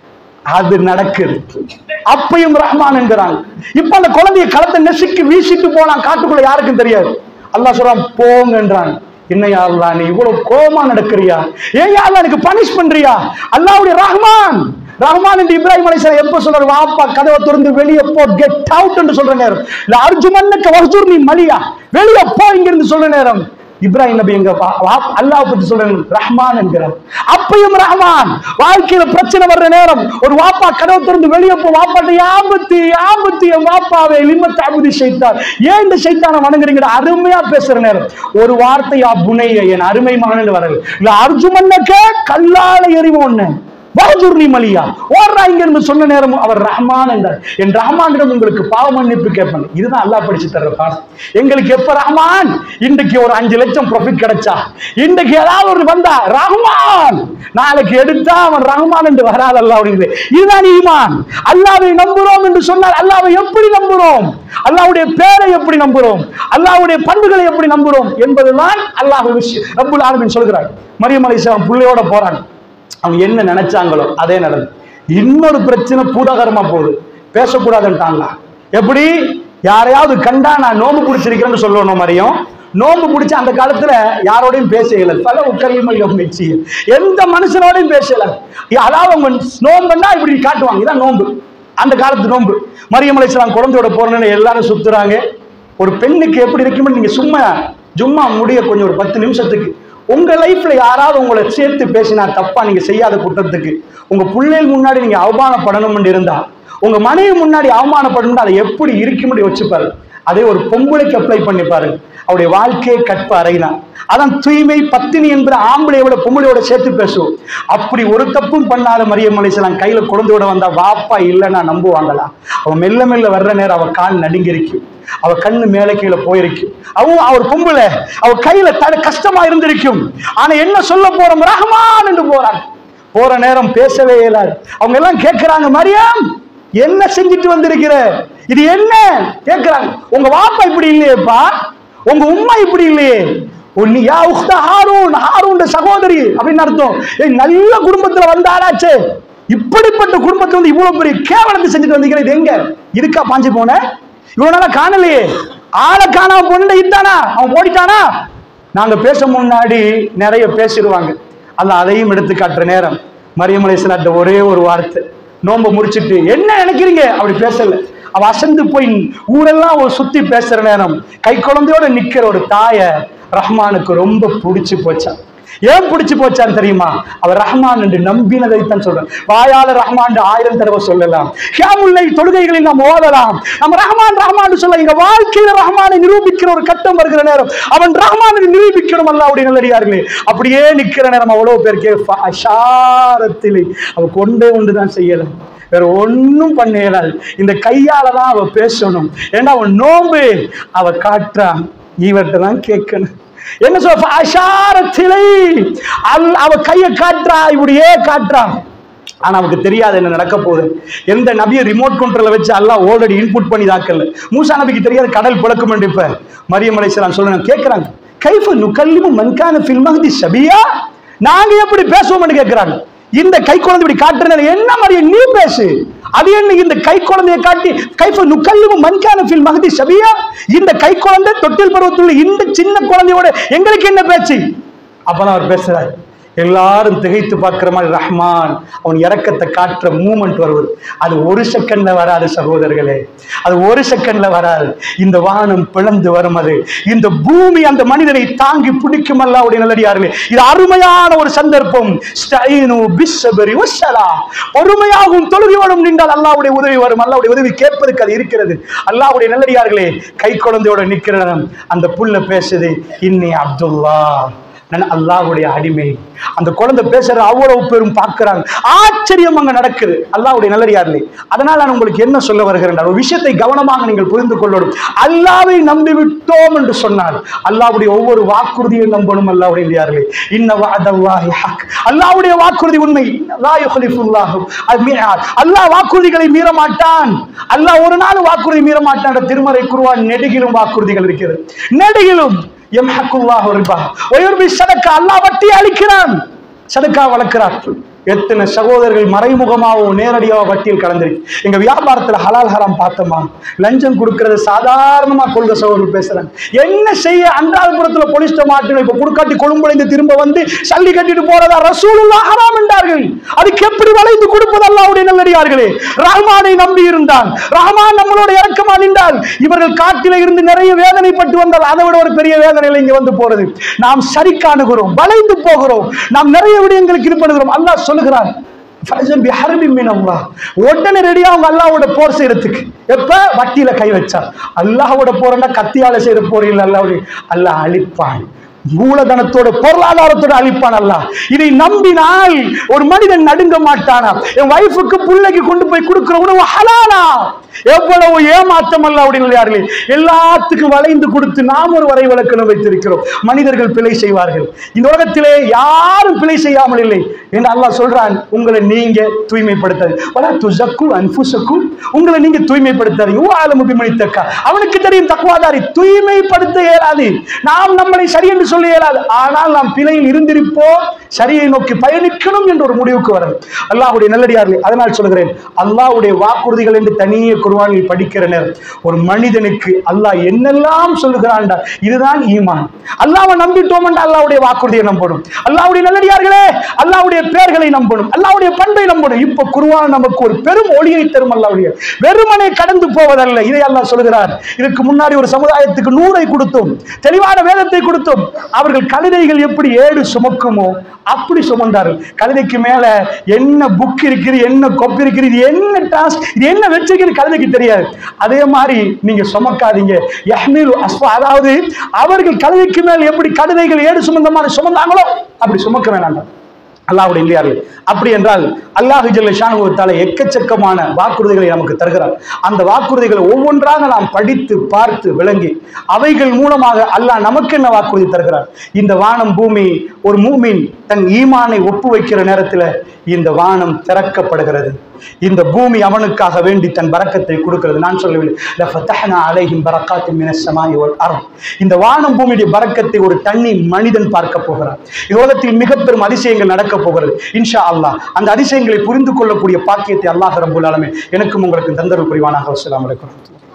அது நடக்குது அப்பையும் ரஹ்மான் என்கிறாங்க இப்ப அந்த குழந்தைய களத்தை நெசுக்கி வீசிட்டு போனான் காட்டுக்குள்ள யாருக்கும் தெரியாது அல்லாஹ் சொல்றான் போங்கன்றான் என்னையா அல்லாஹ் நீ இவ்வளவு கோமா நடக்கிறியா ஏன் யா அல்லாஹ் எனக்கு பனிஷ் பண்றியா அல்லாஹ்வுடைய ரஹ்மான் ரஹ்மான் என்று இப்ராஹிம் அலைஹிஸ்ஸலாம் எப்ப சொல்றாரு வாப்பா கதவை திறந்து வெளியே போ கெட் அவுட் என்று சொல்ற நேரம் இல்ல அர்ஜுமன்னுக்கு வஹ்ஜூர் நீ மலியா வெளியே போ இங்க இருந்து சொல்ற நேரம் இப்ராஹிம் நபி எங்க வா- வா- அல்லாஹ் பத்தி சொல்றேன் ரஹ்மான் என்கிறார் அப்பையும் ரஹ்மான் வாழ்க்கையில பிரச்சனை வர்ற நேரம் ஒரு வாப்பா கதவை திறந்து வெளியே போ வாப்பாட்ட ஆபத்து ஆபத்து என் வாப்பாவே லிமத் அபுதி சைத்தான் ஏன் இந்த சைத்தானை வணங்குறீங்க அருமையா பேசுற நேரம் ஒரு வார்த்தையா புனைய என் அருமை மகன் வரல இல்ல அர்ஜுமன்னக்க கல்லால எறிவோம் ஒண்ணு பகஜூர்னி மலியா ஓடுறா இங்க இருந்து சொன்ன நேரம் அவர் ரஹ்மான் என்றார் என் ரஹ்மானிடம் உங்களுக்கு பாவ மன்னிப்பு கேட்பாங்க இதுதான் அல்லாஹ் படிச்சு தர்ற பாடம் எங்களுக்கு எப்ப ரஹ்மான் இன்றைக்கு ஒரு அஞ்சு லட்சம் ப்ராஃபிட் கிடைச்சா இன்றைக்கு ஏதாவது ஒரு வந்தா ரஹ்மான் நாளைக்கு எடுத்தா அவன் ரஹ்மான் என்று வராது அல்லாஹ் அப்படிங்குது இதுதான் ஈமான் அல்லாவை நம்புறோம் என்று சொன்னால் அல்லாவை எப்படி நம்புறோம் அல்லாஹ்வுடைய பேரை எப்படி நம்புறோம் அல்லாஹ்வுடைய பண்புகளை எப்படி நம்புறோம் என்பதுதான் அல்லாஹ் விஷயம் ரப்புல் ஆலமீன் சொல்கிறார் மரியம் அலைஹிஸ்ஸலாம் புள்ளையோட போறாங்க அவங்க என்ன நினைச்சாங்களோ அதே நடந்து இன்னொரு பிரச்சனை பூதாகரமா போகுது பேசக்கூடாதுன்ட்டாங்களா எப்படி யாரையாவது கண்டா நான் நோம்பு பிடிச்சிருக்கிறேன்னு சொல்லணும் மாதிரியும் நோம்பு பிடிச்ச அந்த காலத்துல யாரோடையும் பேசல பல உக்கரியம் மிச்சி எந்த மனுஷனோடையும் பேசல அதாவது அவங்க நோம்புன்னா இப்படி காட்டுவாங்க இதான் நோம்பு அந்த காலத்து நோம்பு மரியம் அலைஹிஸ்ஸலாம் குழந்தையோட போறேன்னு எல்லாரும் சுத்துறாங்க ஒரு பெண்ணுக்கு எப்படி இருக்கும்னு நீங்க சும்மா சும்மா முடிய கொஞ்சம் ஒரு பத்து நிமிஷத்துக்கு உங்க லைஃப்ல யாராவது உங்களை சேர்த்து பேசினா தப்பா நீங்க செய்யாத குற்றத்துக்கு உங்க பிள்ளைகள் முன்னாடி நீங்க அவமானப்படணும்னு இருந்தா உங்க மனைவி முன்னாடி அவமானப்படணும் அதை எப்படி இருக்கும்னு யோசிச்சுப்பாரு அதே ஒரு பொம்பளைக்கு அப்ளை பண்ணி பாருங்க அவருடைய வாழ்க்கையை கற்ப அறைதான் அதான் தூய்மை பத்தினி என்பது ஆம்பளையோட பொம்பளையோட சேர்த்து பேசுவோம் அப்படி ஒரு தப்பும் பண்ணாத மரியம் அலிசலாம் கையில குழந்தை விட வந்தா வாப்பா இல்லைன்னா நம்புவாங்களா அவன் மெல்ல மெல்ல வர்ற நேரம் அவ கால் நடுங்கிருக்கு அவ கண்ணு மேல கீழே போயிருக்கும் அவன் அவர் பொம்பளை அவ கையில தட கஷ்டமா இருந்திருக்கும் ஆனா என்ன சொல்ல போறோம் ரஹ்மான் என்று போறாங்க போற நேரம் பேசவே இயலாது அவங்க எல்லாம் கேட்கிறாங்க மரியாம் என்ன செஞ்சுட்டு வந்திருக்கிற இது என்ன கேட்கிறாங்க உங்க வாப்பா இப்படி இல்லையேப்பா உங்க உம்மா இப்படி இல்லையே உன் யா உக்த ஹாரூன் ஹாரூன் சகோதரி அப்படின்னு அர்த்தம் ஏய் நல்ல குடும்பத்துல வந்தாலாச்சே இப்படிப்பட்ட குடும்பத்துல வந்து இவ்வளவு பெரிய கேவலத்தை செஞ்சுட்டு வந்தீங்க இது எங்க இருக்கா பாஞ்சு போன இவ்வளவு நாளா காணலையே ஆளை காணாம பொண்ணு இதானா அவன் ஓடிட்டானா நாங்க பேச முன்னாடி நிறைய பேசிடுவாங்க அல்ல அதையும் எடுத்து காட்டுற நேரம் மரியம் அலைஹிஸ்ஸலாத்த ஒரே ஒரு வார்த்தை நோம்ப முடிச்சிட்டு என்ன நினைக்கிறீங்க அப்படி பேசல அவ அசந்து போய் ஊரெல்லாம் ஒரு சுத்தி பேசுற நேரம் கை குழந்தையோட நிக்கிற ஒரு தாய ரஹ்மானுக்கு ரொம்ப பிடிச்சு போச்சான் ஏன் பிடிச்சு போச்சான்னு தெரியுமா அவர் ரஹ்மான் என்று நம்பினதை தான் சொல்றேன் வாயால ரஹ்மான் ஆயிரம் தடவை சொல்லலாம் ஹியாமுல்லை தொழுகைகளில் நாம் ஓதலாம் நம்ம ரஹ்மான் ரஹ்மான் சொல்ல எங்க வாழ்க்கையில ரஹ்மானை நிரூபிக்கிற ஒரு கட்டம் வருகிற நேரம் அவன் ரஹ்மானை நிரூபிக்கணும் அல்ல அப்படி நல்லடியார்களே அப்படியே நிக்கிற நேரம் அவ்வளவு பேருக்கு அஷாரத்திலே அவ கொண்டே ஒன்றுதான் செய்யலாம் வேற ஒண்ணும் பண்ண இயலாது இந்த கையால தான் அவ பேசணும் ஏன்னா அவன் நோம்பு அவ காட்டுறான் இவர்கிட்ட தான் கேட்கணும் என்ன சொல்ற அஷாரத்திலை அல் அவ கையை காட்டுறா இப்படியே காட்டுறான் ஆனா அவனுக்கு தெரியாது என்ன நடக்க போகுது எந்த நபியை ரிமோட் கண்ட்ரோல வச்சு அல்லாஹ் ஆல்ரெடி இன்புட் பண்ணி தாக்கல மூசா நபிக்கு தெரியாது கடல் பிளக்கும் இப்ப மரியம் அலைசலாம் சொல்லுங்க கேட்கிறாங்க கைஃப நுகல்லிமு மன்கான ஃபில் மஹதி சபியா நாங்க எப்படி பேசுவோம்னு கேட்கிறாங்க இந்த கை குழந்தை இப்படி காட்டுறதுனால என்ன மாதிரி நீ பேசு அது என்ன இந்த கை குழந்தையை காட்டி கைஃப நுகல்லிமு மன்கான ஃபில் மஹதி சபியா இந்த கை குழந்தை தொட்டில் பருவத்தில் இந்த சின்ன குழந்தையோட எங்களுக்கு என்ன பேச்சு அப்பதான் அவர் பேசுறாரு எல்லாரும் திகைத்து பார்க்கிற மாதிரி ரஹ்மான் அவன் இறக்கத்தை காட்டுற மூமெண்ட் வருவது அது ஒரு செகண்ட்ல வராது சகோதரர்களே அது ஒரு செகண்ட்ல வராது இந்த வானம் பிளந்து வரும் அது இந்த பூமி அந்த மனிதனை தாங்கி பிடிக்கும் அல்லாவுடைய நல்லடியார்களே இது அருமையான ஒரு சந்தர்ப்பம் ஸ்டைனு பிஸ்ஸபரி வஸ்ஸலா. பொறுமையாகவும் தொழுகையோடும் நின்றால் அல்லாவுடைய உதவி வரும் அல்லாவுடைய உதவி கேட்பதற்கு அது இருக்கிறது அல்லாவுடைய நல்லடியார்களே கை குழந்தையோட நிக்கிற நேரம் அந்த புல்ல பேசுது இன்னி அப்துல்லா நான் அல்லாஹ்வுடைய அடிமை அந்த குழந்தை பேசுற அவ்வளவு பேரும் பார்க்கிறாங்க ஆச்சரியம் அங்க நடக்குது அல்லாஹ்வுடைய நல்லடியார்களே அதனால நான் உங்களுக்கு என்ன சொல்ல வருகிறேன் ஒரு விஷயத்தை கவனமாக நீங்கள் புரிந்து கொள்ளணும் அல்லாவை நம்பி விட்டோம் என்று சொன்னால் அல்லாஹ்வுடைய ஒவ்வொரு வாக்குறுதியும் நம்பணும் அல்லாஹ்வுடைய நல்லடியார்களே இன்ன வஅதல்லாஹி ஹக் அல்லாஹ்வுடைய வாக்குறுதி உண்மை லா யுஹலிஃபுல்லாஹு அல் மிஆத் அல்லாஹ் வாக்குறுதிகளை மீற மாட்டான் அல்லாஹ் ஒரு நாள் வாக்குறுதி மீற மாட்டான் என்ற திருமறை குருவான் நெடுகிலும் வாக்குறுதிகள் இருக்கிறது நெடுகிலும் எம்ஹக்குல்லாஹு ரிபா ஒயர்பி சதக்கா அல்லாஹ் வட்டி அளிக்கிறான் சதக்கா வளர்க்கிறார் எத்தனை சகோதரர்கள் மறைமுகமாகவும் நேரடியாக வட்டியில் கலந்திருக்கு எங்க வியாபாரத்துல ஹலால் ஹராம் பார்த்தோமா லஞ்சம் கொடுக்கறது சாதாரணமா கொள்கை சகோதரர்கள் பேசுறாங்க என்ன செய்ய அன்றாதபுரத்துல போலீஸ் மாட்டணும் இப்ப குடுக்காட்டி கொழும்புலைந்து திரும்ப வந்து சல்லி கட்டிட்டு போறதா ரசூலுல்லா ஹராம் என்றார்கள் அதுக்கு எப்படி வளைந்து கொடுப்பது அல்லாவுடைய நல்லடியார்களே ரஹ்மானை நம்பி இருந்தான் ரஹ்மான் நம்மளோட இறக்கமா நின்றால் இவர்கள் காட்டில இருந்து நிறைய வேதனைப்பட்டு வந்தால் அதை விட ஒரு பெரிய வேதனையில இங்க வந்து போறது நாம் சரி காணுகிறோம் வளைந்து போகிறோம் நாம் நிறைய விடயங்களுக்கு இது பண்ணுகிறோம் அல்லாஹ் சொல்லுகிறான் ஃபைசல் பிஹர்பி மின் அல்லாஹ். உடனே ரெடியா அவங்க அல்லாவோட போர் செய்யறதுக்கு எப்ப வட்டியில கை வச்சா அல்லாஹ்வோட போறன்னா கத்தியால செய்யற போர் இல்ல அல்லாவுடைய அல்லாஹ் அழிப்பான் மூலதனத்தோட பொருளாதாரத்தோட அழிப்பான் அல்லாஹ் இதை நம்பினால் ஒரு மனிதன் நடுங்க மாட்டானா என் வைஃபுக்கு பிள்ளைக்கு கொண்டு போய் கொடுக்கிற உணவு ஹலாலா எவ்வளவு ஏமாற்றம் அல்ல அப்படின்னார்களே எல்லாத்துக்கும் வளைந்து கொடுத்து நாம் ஒரு வரை விளக்கணம் வைத்திருக்கிறோம் மனிதர்கள் பிழை செய்வார்கள் இந்த உலகத்திலே யாரும் பிழை செய்யாமல் இல்லை என்று அல்லாஹ் சொல்றான் உங்களை நீங்க தூய்மைப்படுத்தாது வலா துசக்கு அன்புசக்கு உங்களை நீங்க தூய்மைப்படுத்தாதீங்க ஊ ஆலமு பிமணித்தக்கா அவனுக்கு தெரியும் தக்குவாதாரி தூய்மைப்படுத்த இயலாது நாம் நம்மளை சரி என்று சொல்ல இயலாது ஆனால் நாம் பிழையில் இருந்திருப்போம் சரியை நோக்கி பயணிக்கணும் என்ற ஒரு முடிவுக்கு வரும் அல்லாஹ்வுடைய நல்லடியார்களே அதனால் சொல்கிறேன் அல்லாஹ்வுடைய வாக்குறுதிகள் என்று தனியே குர்ஆனில் படிக்கிற நேரம் ஒரு மனிதனுக்கு அல்லாஹ் என்னெல்லாம் சொல்லுகிறான்டா இதுதான் ஈமான் அல்லாஹ்வை நம்பிட்டோம் என்றால் அல்லாஹ்வுடைய வாக்குறுதியை நம்பணும் அல்லாஹ்வுடைய நல்லடியார்களே அல்லாஹ்வுடைய பெயர்களை நம்பணும் அல்லாஹ்வுடைய பண்பை நம்பணும் இப்ப குர்ஆன் நமக்கு ஒரு பெரும் ஒளியை தரும் அல்லாஹ்வுடைய வெறுமனே கடந்து போவதல்ல இதை அல்லாஹ் சொல்கிறார் இதுக்கு முன்னாடி ஒரு சமுதாயத்துக்கு நூறை கொடுத்தோம் தெளிவான வேதத்தை கொடுத்தோம் அவர்கள் கழுதைகள் எப்படி ஏடு சுமக்குமோ அப்படி சுமந்தார்கள் கழுதைக்கு மேல என்ன புக் இருக்குது என்ன கொப்பு இருக்குது இது என்ன டாஸ்க் இது என்ன வச்சிருக்கிறது கழுதை கழுதைக்கு தெரியாது அதே மாதிரி நீங்க சுமக்காதீங்க யஹ்மிலு அஸ்வா அதாவது அவர்கள் கழுதைக்கு மேல் எப்படி கழுதைகள் ஏடு சுமந்தமான சுமந்தாங்களோ அப்படி சுமக்க வேணாம் அல்லாஹ்வுடைய இல்லையார்கள் அப்படி என்றால் அல்லாஹ் ஜல்ல ஷானுவத்தால எக்கச்சக்கமான வாக்குறுதிகளை நமக்கு தருகிறார் அந்த வாக்குறுதிகளை ஒவ்வொன்றாக நாம் படித்து பார்த்து விளங்கி அவைகள் மூலமாக அல்லாஹ் நமக்கு என்ன வாக்குறுதி தருகிறார் இந்த வானம் பூமி ஒரு மூமின் தன் ஈமானை ஒப்பு வைக்கிற நேரத்தில் இந்த வானம் திறக்கப்படுகிறது இந்த பூமி அவனுக்காக வேண்டி தன் பரக்கத்தை கொடுக்கிறது நான் சொல்லவில்லை லஃபதஹ்னா அலைஹிம் பரக்காத்தின் மினஸ் ஸமாஇ வல் அர்த் இந்த வானம் பூமியுடைய பரக்கத்தை ஒரு தண்ணி மனிதன் பார்க்க போகிறார் இந்த உலகத்தில் மிக பெரும் அதிசயங்கள் நடக்க போகிறது இன்ஷா அல்லாஹ் அந்த அதிசயங்களை புரிந்து கொள்ளக்கூடிய பாக்கியத்தை அல்லாஹ் ரப்பல் ஆலமீன் எனக்கும் உங்களுக்கு தந்தரு புரிவானாக அஸ்ஸலாமு அலைக்கும்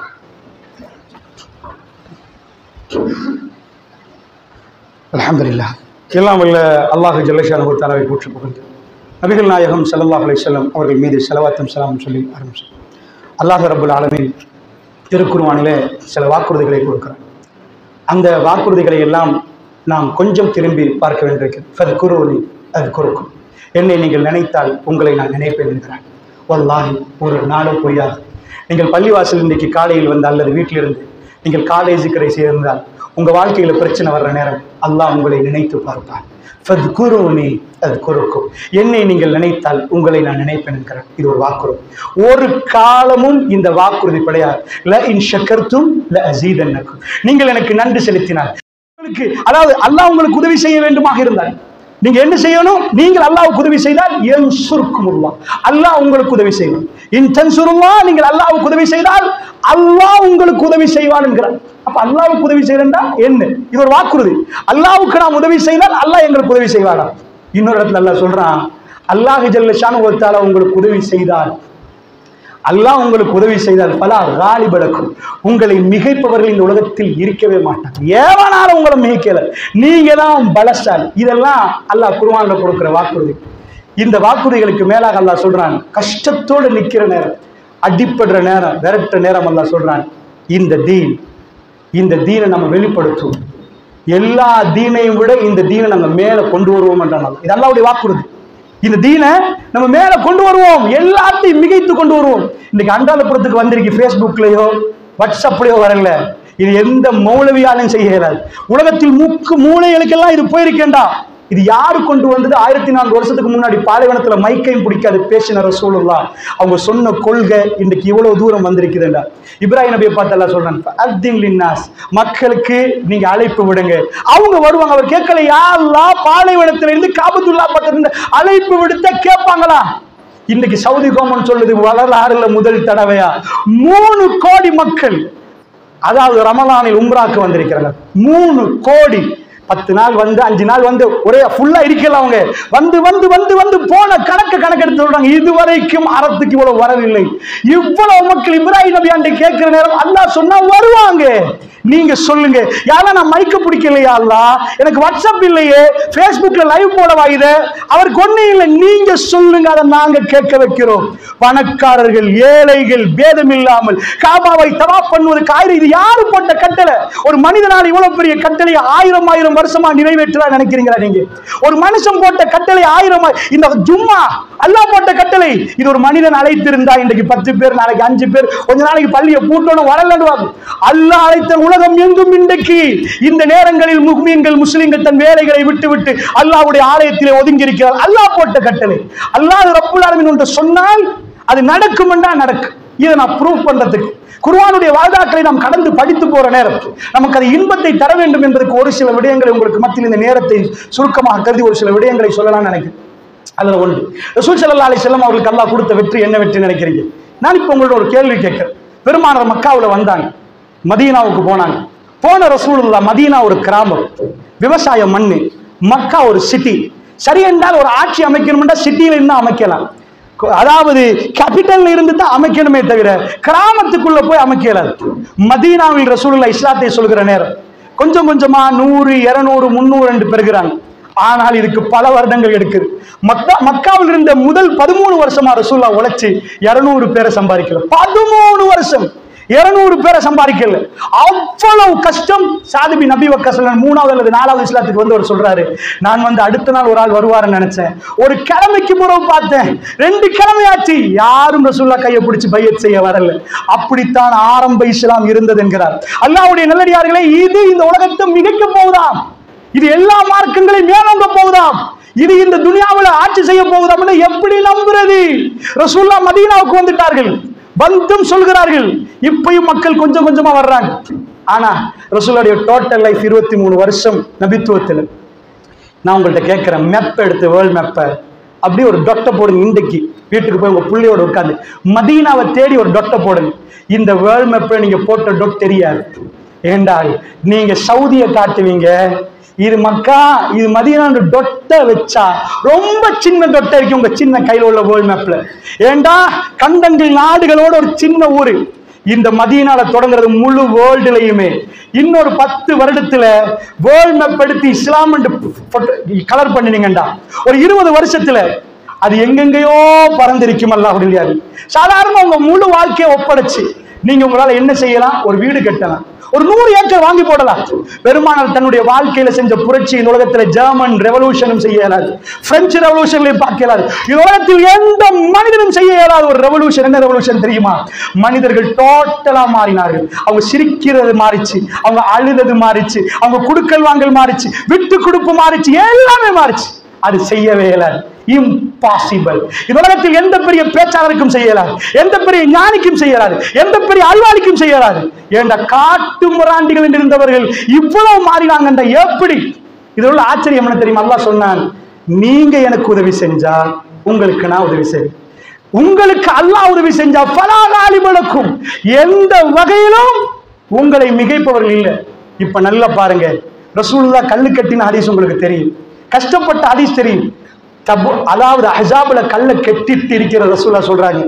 அல்ஹம்துலில்லாஹ் எல்லாம் வல்ல அல்லாஹ் ஜல்லஷானு தாலாவை போற்றி புகழ்ந்து நபிகள் நாயகம் ஸல்லல்லாஹு அலைஹி வஸல்லம் அவர்கள் மீது ஸலவாத்தும் ஸலாமும் சொல்லி ஆரம்பிச்சோம் அல்லாஹ் ரப்பல் ஆலமீன் திருக்குர்ஆனிலே சில வாக்குறுதிகளை கொடுக்கிறார் அந்த வாக்குறுதிகளை எல்லாம் நாம் கொஞ்சம் திரும்பி பார்க்க வேண்டியிருக்கிறது ஃபத்குரூனி அது குறுக்கும் என்னை நீங்கள் நினைத்தால் உங்களை நான் நினைப்பேன் என்கிறான் வல்லாஹி ஒரு நாளும் பொய்யாது நீங்கள் பள்ளிவாசல் இன்றைக்கு காலையில் வந்து அல்லது வீட்டிலிருந்து நீங்கள் காலேஜுக்கரை சேர்ந்தால் உங்க வாழ்க்கையில பிரச்சனை வர்ற நேரம் அல்லாஹ் உங்களை நினைத்து பார்ப்பான் ஃபத்குரூனி அது குறுக்கும் என்னை நீங்கள் நினைத்தால் உங்களை நான் நினைப்பேன் என்கிறேன் இது ஒரு வாக்குறுதி ஒரு காலமும் இந்த வாக்குறுதி கிடையாது ல இன் ஷக்கர்த்தும் ல அசீதன்னக்கும் நீங்கள் எனக்கு நன்றி செலுத்தினால் உங்களுக்கு அதாவது அல்லாஹ் உங்களுக்கு உதவி செய்ய வேண்டுமாக இருந்தால் நீங்க என்ன செய்யணும் நீங்கள் அல்லாஹ்வுக்கு உதவி செய்தால் என் சுருக்குமுல்லா அல்லாஹ் உங்களுக்கு உதவி செய்வான் இன் தன்சுருல்லா நீங்கள் அல்லாஹ்வுக்கு உதவி செய்தால் அல்லாஹ் உங்களுக்கு உதவி செய்வான் என்கிறார் அப்ப அல்லாஹ்வுக்கு உதவி செய்யறா என்ன இது ஒரு வாக்குறுதி அல்லாஹ்வுக்கு நாம் உதவி செய்தால் அல்லாஹ் எங்களுக்கு உதவி செய்வானா இன்னொரு இடத்துல அல்லாஹ் சொல்றான் அல்லாஹ் ஜல்ல ஷானு வத்தால உங்களுக்கு உதவி செய்தால் அல்லாஹ் உங்களுக்கு உதவி செய்தால் பல ராலிபடக்கும் உங்களை மிகைப்பவர்கள் இந்த உலகத்தில் இருக்கவே மாட்டாங்க ஏவனால உங்களை மிகைக்கல நீங்க தான் பலசாலி இதெல்லாம் அல்லாஹ் குருவான்ல கொடுக்கிற வாக்குறுதி இந்த வாக்குறுதிகளுக்கு மேலாக அல்லாஹ் சொல்றான் கஷ்டத்தோடு நிக்கிற நேரம் அடிப்படுற நேரம் விரட்டுற நேரம் அல்லாஹ் சொல்றான் இந்த தீன் இந்த தீனை நம்ம வெளிப்படுத்துவோம் எல்லா தீனையும் விட இந்த தீனை நம்ம மேல கொண்டு வருவோம் என்றால் இது அல்லாவுடைய வாக்குறுதி இந்த தீனை நம்ம மேல கொண்டு வருவோம் எல்லாத்தையும் மிகைத்து கொண்டு வருவோம் இன்னைக்கு அண்டாலப்புறத்துக்கு வந்திருக்கு ஃபேஸ்புக்லயோ வாட்ஸ்அப்லயோ வரல இது எந்த மௌலவியாலையும் செய்ய இயலாது உலகத்தில் முக்கு மூளைகளுக்கெல்லாம் இது போயிருக்கேன்டா இது யாரு கொண்டு வந்தது ஆயிரத்தி நான்கு வருஷத்துக்கு முன்னாடி பாலைவனத்துல மைக்கையும் பிடிக்காது பேசின ரசூலுல்லா அவங்க சொன்ன கொள்கை இன்னைக்கு இவ்வளவு தூரம் வந்திருக்குதுண்டா இப்ராஹிம் நபியை பார்த்து எல்லாம் சொல்றான் அத்தின் லின்னாஸ் மக்களுக்கு நீங்க அழைப்பு விடுங்க அவங்க வருவாங்க அவர் கேட்கல யாரெல்லாம் பாலைவனத்துல இருந்து காபத்துல்லா பக்கத்துல அழைப்பு விடுத்த கேட்பாங்களா இன்னைக்கு சவுதி கோமன் சொல்லுது வரலாறுல முதல் தடவையா மூணு கோடி மக்கள் அதாவது ரமலானில் உம்ராக்கு வந்திருக்கிறாங்க மூணு கோடி பத்து நாள் வந்து அஞ்சு நாள் வந்து ஒரே ஃபுல்லா இருக்கல அவங்க வந்து வந்து வந்து வந்து போன கணக்கு கணக்கெடுத்து சொல்றாங்க இதுவரைக்கும் அறத்துக்கு இவ்வளவு வரவில்லை இவ்வளவு மக்கள் இப்ராஹிம் நபி ஆண்டை கேட்கிற நேரம் அல்லாஹ் சொன்னா வருவாங்க நீங்க சொல்லுங்க யாரா நான் மைக்க பிடிக்கலையா அல்லா எனக்கு வாட்ஸ்அப் இல்லையே ஃபேஸ்புக்ல லைவ் போட வாயுது அவருக்கு ஒண்ணு இல்லை நீங்க சொல்லுங்க அதை நாங்க கேட்க வைக்கிறோம் பணக்காரர்கள் ஏழைகள் பேதம் இல்லாமல் காபாவை தவா பண்ணுவதற்கு ஆயிரம் இது யாரு போட்ட கட்டளை ஒரு மனிதனால் இவ்வளவு பெரிய கட்டளை ஆயிரம் ஆயிரம் வருஷமா நிறைவேற்றலாம் நினைக்கிறீங்களா நீங்க ஒரு மனுஷன் போட்ட கட்டளை ஆயிரம் ஆயி- இந்த ஜும்மா அல்லாஹ் போட்ட கட்டளை இது ஒரு மனிதன் அழைத்திருந்தா இன்றைக்கு பத்து பேர் நாளைக்கு அஞ்சு பேர் கொஞ்ச நாளைக்கு பள்ளியை பூட்டணும் வரலன்னு அல்லாஹ் அழைத்த உலகம் எங்கும் இன்றைக்கு இந்த நேரங்களில் முஸ்லிம்கள் முஸ்லிம்கள் தன் வேலைகளை விட்டு விட்டு அல்லாஹ்வுடைய ஆலயத்திலே ஒதுங்கி இருக்கிறார் அல்லாஹ் போட்ட கட்டளை அல்லாஹ் ரப்புல் ஆலமீன் ஒன்று சொன்னால் அது நடக்கும் என்றா நடக்கும் இதை நான் ப்ரூவ் பண்றதுக்கு குர்ஆனுடைய வாதாக்களை நாம் கடந்து படித்து போற நேரம் நமக்கு அது இன்பத்தை தர வேண்டும் என்பதற்கு ஒரு சில விடயங்களை உங்களுக்கு மத்தியில் இந்த நேரத்தை சுருக்கமாக கருதி ஒரு சில விடயங்களை சொல்லலாம்னு நினைக்கிறேன் அதுல ஒன்று ரசூல் ஸல்லல்லாஹு அலைஹி வஸல்லம் அவர்களுக்கு அல்லாஹ் கொடுத்த வெற்றி என்ன வெற்றி நினைக்கிறீங்க நான் இப்போ உங்களோட ஒரு கேள்வி கேட்கிறேன் பெருமானார் மக்காவுல வந்தாங்க மதீனாவுக்கு போனாங்க போன ரசூலுல்லா மதீனா ஒரு கிராமம் விவசாய மண்ணு மக்கா ஒரு சிட்டி சரி என்றால் ஒரு ஆட்சி அமைக்கணும்னா சிட்டியில இருந்து அமைக்கலாம் கு- அதாவது கேபிட்டல்ல இருந்து தான் அமைக்கணுமே தவிர கிராமத்துக்குள்ள போய் அமைக்கலாது மதீனாவில் ரசூலுல்லா இஸ்லாத்தை சொல்கிற நேரம் கொஞ்சம் கொஞ்சமா நூறு இருநூறு முந்நூறு ரெண்டு பெறுகிறாங்க ஆனால் இதுக்கு பல வருடங்கள் எடுக்குது மக்கா மக்காவில் இருந்த முதல் பதிமூணு வருஷமா ரசூல்லா உழைச்சு இருநூறு பேரை சம்பாதிக்கிறார் பதிமூணு வருஷம் இருநூறு பேரை சம்பாதிக்கல அவ்வளவு கஷ்டம் சாதிபி நபி வக்கசலன் மூணாவது அல்லது நாலாவது இஸ்லாத்துக்கு வந்து அவர் சொல்றாரு நான் வந்து அடுத்த நாள் ஒரு ஆள் வருவாருன்னு நினைச்சேன் ஒரு கிழமைக்கு பிறகு பார்த்தேன் ரெண்டு கிழமையாச்சு யாரும் ரசூல்லா கையை பிடிச்சு பையத் செய்ய வரல அப்படித்தான் ஆரம்ப இஸ்லாம் இருந்தது என்கிறார் அல்லாஹ்வுடைய நல்லடியார்களே இது இந்த உலகத்தை மிகைக்க போகுதாம் இது எல்லா மார்க்கங்களையும் மேலோங்க போகுதாம் இது இந்த துனியாவில் ஆட்சி செய்ய போகுதாம் எப்படி நம்புறது ரசூல்லா மதீனாவுக்கு வந்துட்டார்கள் வந்தும் சொல்கிறார்கள் இப்பயும் மக்கள் கொஞ்சம் கொஞ்சமா வர்றாங்க ஆனா ரசூலுடைய டோட்டல் லைஃப் இருபத்தி மூணு வருஷம் நபித்துவத்தில் நான் உங்கள்ட்ட கேட்கிறேன் மெப் எடுத்து வேர்ல்ட் மெப்பை அப்படியே ஒரு டொட்டை போடுங்க இன்றைக்கு வீட்டுக்கு போய் உங்க புள்ளையோட உட்காந்து மதீனாவை தேடி ஒரு டொட்டை போடுங்க இந்த வேர்ல்ட் மெப்பை நீங்க போட்ட டொட் தெரியாது ஏண்டால் நீங்க சவுதியை காட்டுவீங்க இது மக்கா இது மதியான டொட்டை வச்சா ரொம்ப சின்ன டொட்டை இருக்கு உங்க சின்ன கையில உள்ள வேர்ல்ட் மேப்ல ஏண்டா கண்டங்கள் நாடுகளோட ஒரு சின்ன ஊரு இந்த மதியனால தொடங்குறது முழு வேர்ல்டுலயுமே இன்னொரு பத்து வருடத்துல வேர்ல்ட் மேப் எடுத்து இஸ்லாம் கலர் பண்ணினீங்கடா ஒரு இருபது வருஷத்துல அது எங்கெங்கேயோ பறந்திருக்கும் அல்லாஹ் சாதாரண உங்க முழு வாழ்க்கையை ஒப்படைச்சு நீங்க உங்களால என்ன செய்யலாம் ஒரு வீடு கட்டலாம் ஒரு நூறு ஏக்கர் வாங்கி போடலாம் பெருமானார் தன்னுடைய வாழ்க்கையில செஞ்ச புரட்சி இந்த உலகத்துல ஜெர்மன் ரெவல்யூஷனும் செய்ய இயலாது பிரெஞ்சு ரெவல்யூஷன்லையும் பார்க்க இயலாது இந்த உலகத்தில் எந்த மனிதனும் செய்ய இயலாத ஒரு ரெவல்யூஷன் என்ன ரெவல்யூஷன் தெரியுமா மனிதர்கள் டோட்டலா மாறினார்கள் அவங்க சிரிக்கிறது மாறிச்சு அவங்க அழுதது மாறிச்சு அவங்க குடுக்கல் வாங்கல் மாறிச்சு விட்டு கொடுப்பு மாறிச்சு எல்லாமே மாறிச்சு அது செய்யவே இயலாது இம்பாசிபிள் இந்த உலகத்தில் எந்த பெரிய பேச்சாளருக்கும் செய்யலாது எந்த பெரிய ஞானிக்கும் செய்யலாது எந்த பெரிய அறிவாளிக்கும் செய்யலாது ஏண்ட காட்டு முராண்டிகள் என்று இருந்தவர்கள் இவ்வளவு மாறினாங்க எப்படி இது உள்ள ஆச்சரியம் என்ன தெரியுமா அல்லாஹ் சொன்னான் நீங்க எனக்கு உதவி செஞ்சா உங்களுக்கு நான் உதவி செய்வேன் உங்களுக்கு அல்லாஹ் உதவி செஞ்சா பலாகாலிபலக்கும் எந்த வகையிலும் உங்களை மிகைப்பவர்கள் இல்லை இப்ப நல்லா பாருங்க ரசூலுல்லா கல்லு கட்டின ஹதீஸ் உங்களுக்கு தெரியும் கஷ்டப்பட்ட ஹதீஸ் தெரியும் தபு அதாவது அஹாபுல கல்லை கெட்டிட்டு இருக்கிற ரசூலா சொல்றாங்க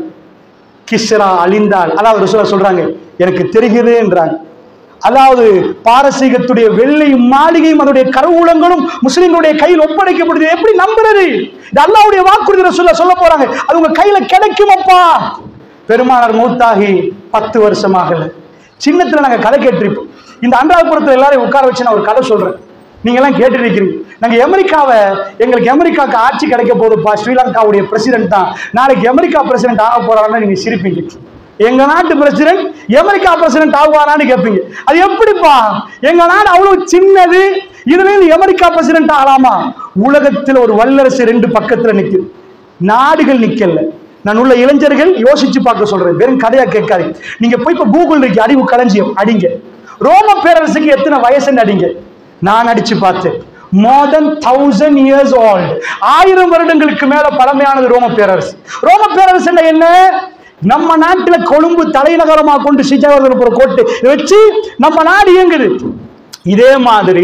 கிஸ்ரா அழிந்தால் அதாவது ரசூலா சொல்றாங்க எனக்கு தெரிகிறதுன்றாங்க அதாவது பாரசீகத்துடைய வெள்ளை மாளிகையும் அதனுடைய கருவூலங்களும் முஸ்லிம்களுடைய கையில் ஒப்படைக்கப்படுது எப்படி நம்புறது இது அல்லாவுடைய வாக்குறுதி ரசூலா சொல்ல போறாங்க அது உங்க கையில கிடைக்குமப்பா பெருமானார் மூத்தாகி பத்து வருஷம் ஆகல சின்னத்துல நாங்க கதை கேட்டிருப்போம் இந்த அன்றாபுரத்துல எல்லாரையும் உட்கார வச்சு நான் ஒரு கதை சொல்றேன் நீங்க எல்லாம் கேட்டு இருக்கிறீங்க நாங்க அமெரிக்காவை எங்களுக்கு அமெரிக்காவுக்கு ஆட்சி கிடைக்க போகுதுப்பா ஸ்ரீலங்காவுடைய பிரசிடென்ட் தான் நாளைக்கு அமெரிக்கா பிரசிடென்ட் ஆக போறாருன்னு நீங்க சிரிப்பீங்க எங்க நாட்டு பிரசிடென்ட் அமெரிக்கா பிரசிடென்ட் ஆகுவாரான்னு கேட்பீங்க அது எப்படிப்பா எங்க நாடு அவ்வளவு சின்னது இதுல இருந்து அமெரிக்கா பிரசிடென்ட் ஆகலாமா உலகத்தில் ஒரு வல்லரசு ரெண்டு பக்கத்துல நிக்குது நாடுகள் நிக்கல நான் உள்ள இளைஞர்கள் யோசிச்சு பார்க்க சொல்றேன் வெறும் கதையா கேட்காது நீங்க போய் இப்ப கூகுள் இருக்கு அறிவு களஞ்சியம் அடிங்க ரோம பேரரசுக்கு எத்தனை வயசுன்னு அடிங்க நான் அடிச்சு பார்த்தேன் more than thousand years old ஆயிரம் வருடங்களுக்கு மேல பழமையானது ரோம பேரரசு ரோம பேரரசு என்ன நம்ம நாட்டுல கொழும்பு தலைநகரமா கொண்டு சிஜாவர்தனபுர கோட்டை வச்சு நம்ம நாடு இயங்குது இதே மாதிரி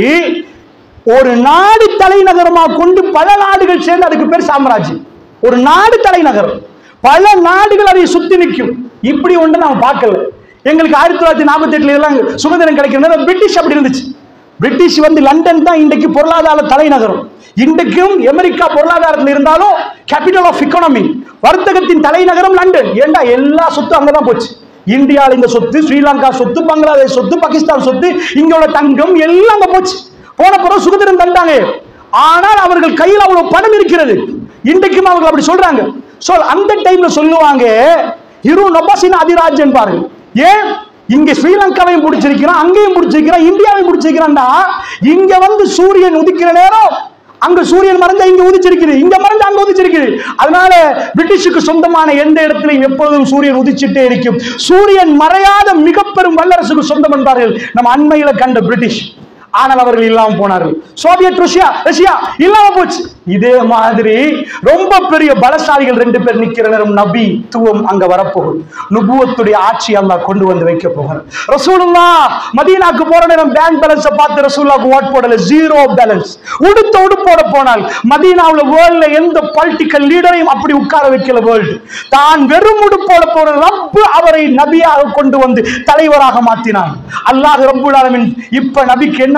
ஒரு நாடு தலைநகரமா கொண்டு பல நாடுகள் சேர்ந்து அதுக்கு பேர் சாம்ராஜ்யம் ஒரு நாடு தலைநகரம் பல நாடுகள் அதை சுத்தி நிற்கும் இப்படி ஒன்று நாம பார்க்கல எங்களுக்கு ஆயிரத்தி தொள்ளாயிரத்தி நாற்பத்தி எட்டுல எல்லாம் சுதந்திரம் கிடைக்கிற நேரம் பிரிட்டிஷ் அப்படி இருந்துச்சு பிரிட்டிஷ் வந்து லண்டன் தான் இன்றைக்கு பொருளாதார தலைநகரம் இன்றைக்கும் அமெரிக்கா பொருளாதாரத்தில் இருந்தாலும் கேபிட்டல் ஆஃப் எக்கானமி வர்த்தகத்தின் தலைநகரம் லண்டன் ஏண்டா எல்லா சொத்தும் அங்கதான் போச்சு இந்தியாவில் இந்த சொத்து ஸ்ரீலங்கா சொத்து பங்களாதேஷ் சொத்து பாகிஸ்தான் சொத்து இங்க உள்ள தங்கம் எல்லாம் அங்க போச்சு போன பிறகு சுதந்திரம் தந்தாங்க ஆனால் அவர்கள் கையில் அவ்வளவு பணம் இருக்கிறது இன்றைக்கும் அவர்கள் அப்படி சொல்றாங்க சோ அந்த டைம்ல சொல்லுவாங்க இரு நொபாசின் அதிராஜன் பாருங்க ஏன் இங்க ஸ்ரீலங்காவையும் பிடிச்சிருக்கிறான் அங்கேயும் பிடிச்சிருக்கிறான் இந்தியாவையும் பிடிச்சிருக்கிறான்டா இங்க வந்து சூரியன் உதிக்கிற நேரம் அங்க சூரியன் மறைஞ்சா இங்க உதிச்சிருக்குது இங்க மறைஞ்சா அங்க உதிச்சிருக்குது அதனால பிரிட்டிஷுக்கு சொந்தமான எந்த இடத்திலையும் எப்பொழுதும் சூரியன் உதிச்சிட்டே இருக்கும் சூரியன் மறையாத மிக பெரும் வல்லரசுக்கு சொந்தம் என்பார்கள் நம்ம அண்மையில கண்ட பிரிட்டிஷ் ஆனால் அவர்கள் இல்லாம போனார்கள் சோவியத் ரஷ்யா ரஷ்யா இல்லாம போச்சு இதே மாதிரி ரொம்ப பெரிய பலசாலிகள் ரெண்டு பேர் நிக்கிற நேரம் நபி துவம் அங்க வரப்போகுது நுபுவத்துடைய ஆட்சி அல்லாஹ் கொண்டு வந்து வைக்க போகிறார் ரசூலுல்லா மதீனாக்கு போற நேரம் பேங்க் பேலன்ஸை பார்த்து ரசூலுல்லாக்கு ஓட் போடல ஜீரோ பேலன்ஸ் உடுத்த உடுப்போட போனால் மதீனாவுல வேர்ல்ட்ல எந்த பொலிட்டிக்கல் லீடரையும் அப்படி உட்கார வைக்கல வேர்ல்டு தான் வெறும் உடுப்போட போற ரப்பு அவரை நபியாக கொண்டு வந்து தலைவராக மாற்றினான் அல்லாஹ் ரப்புல் ஆலமீன் இப்ப நபிக்கு என்ன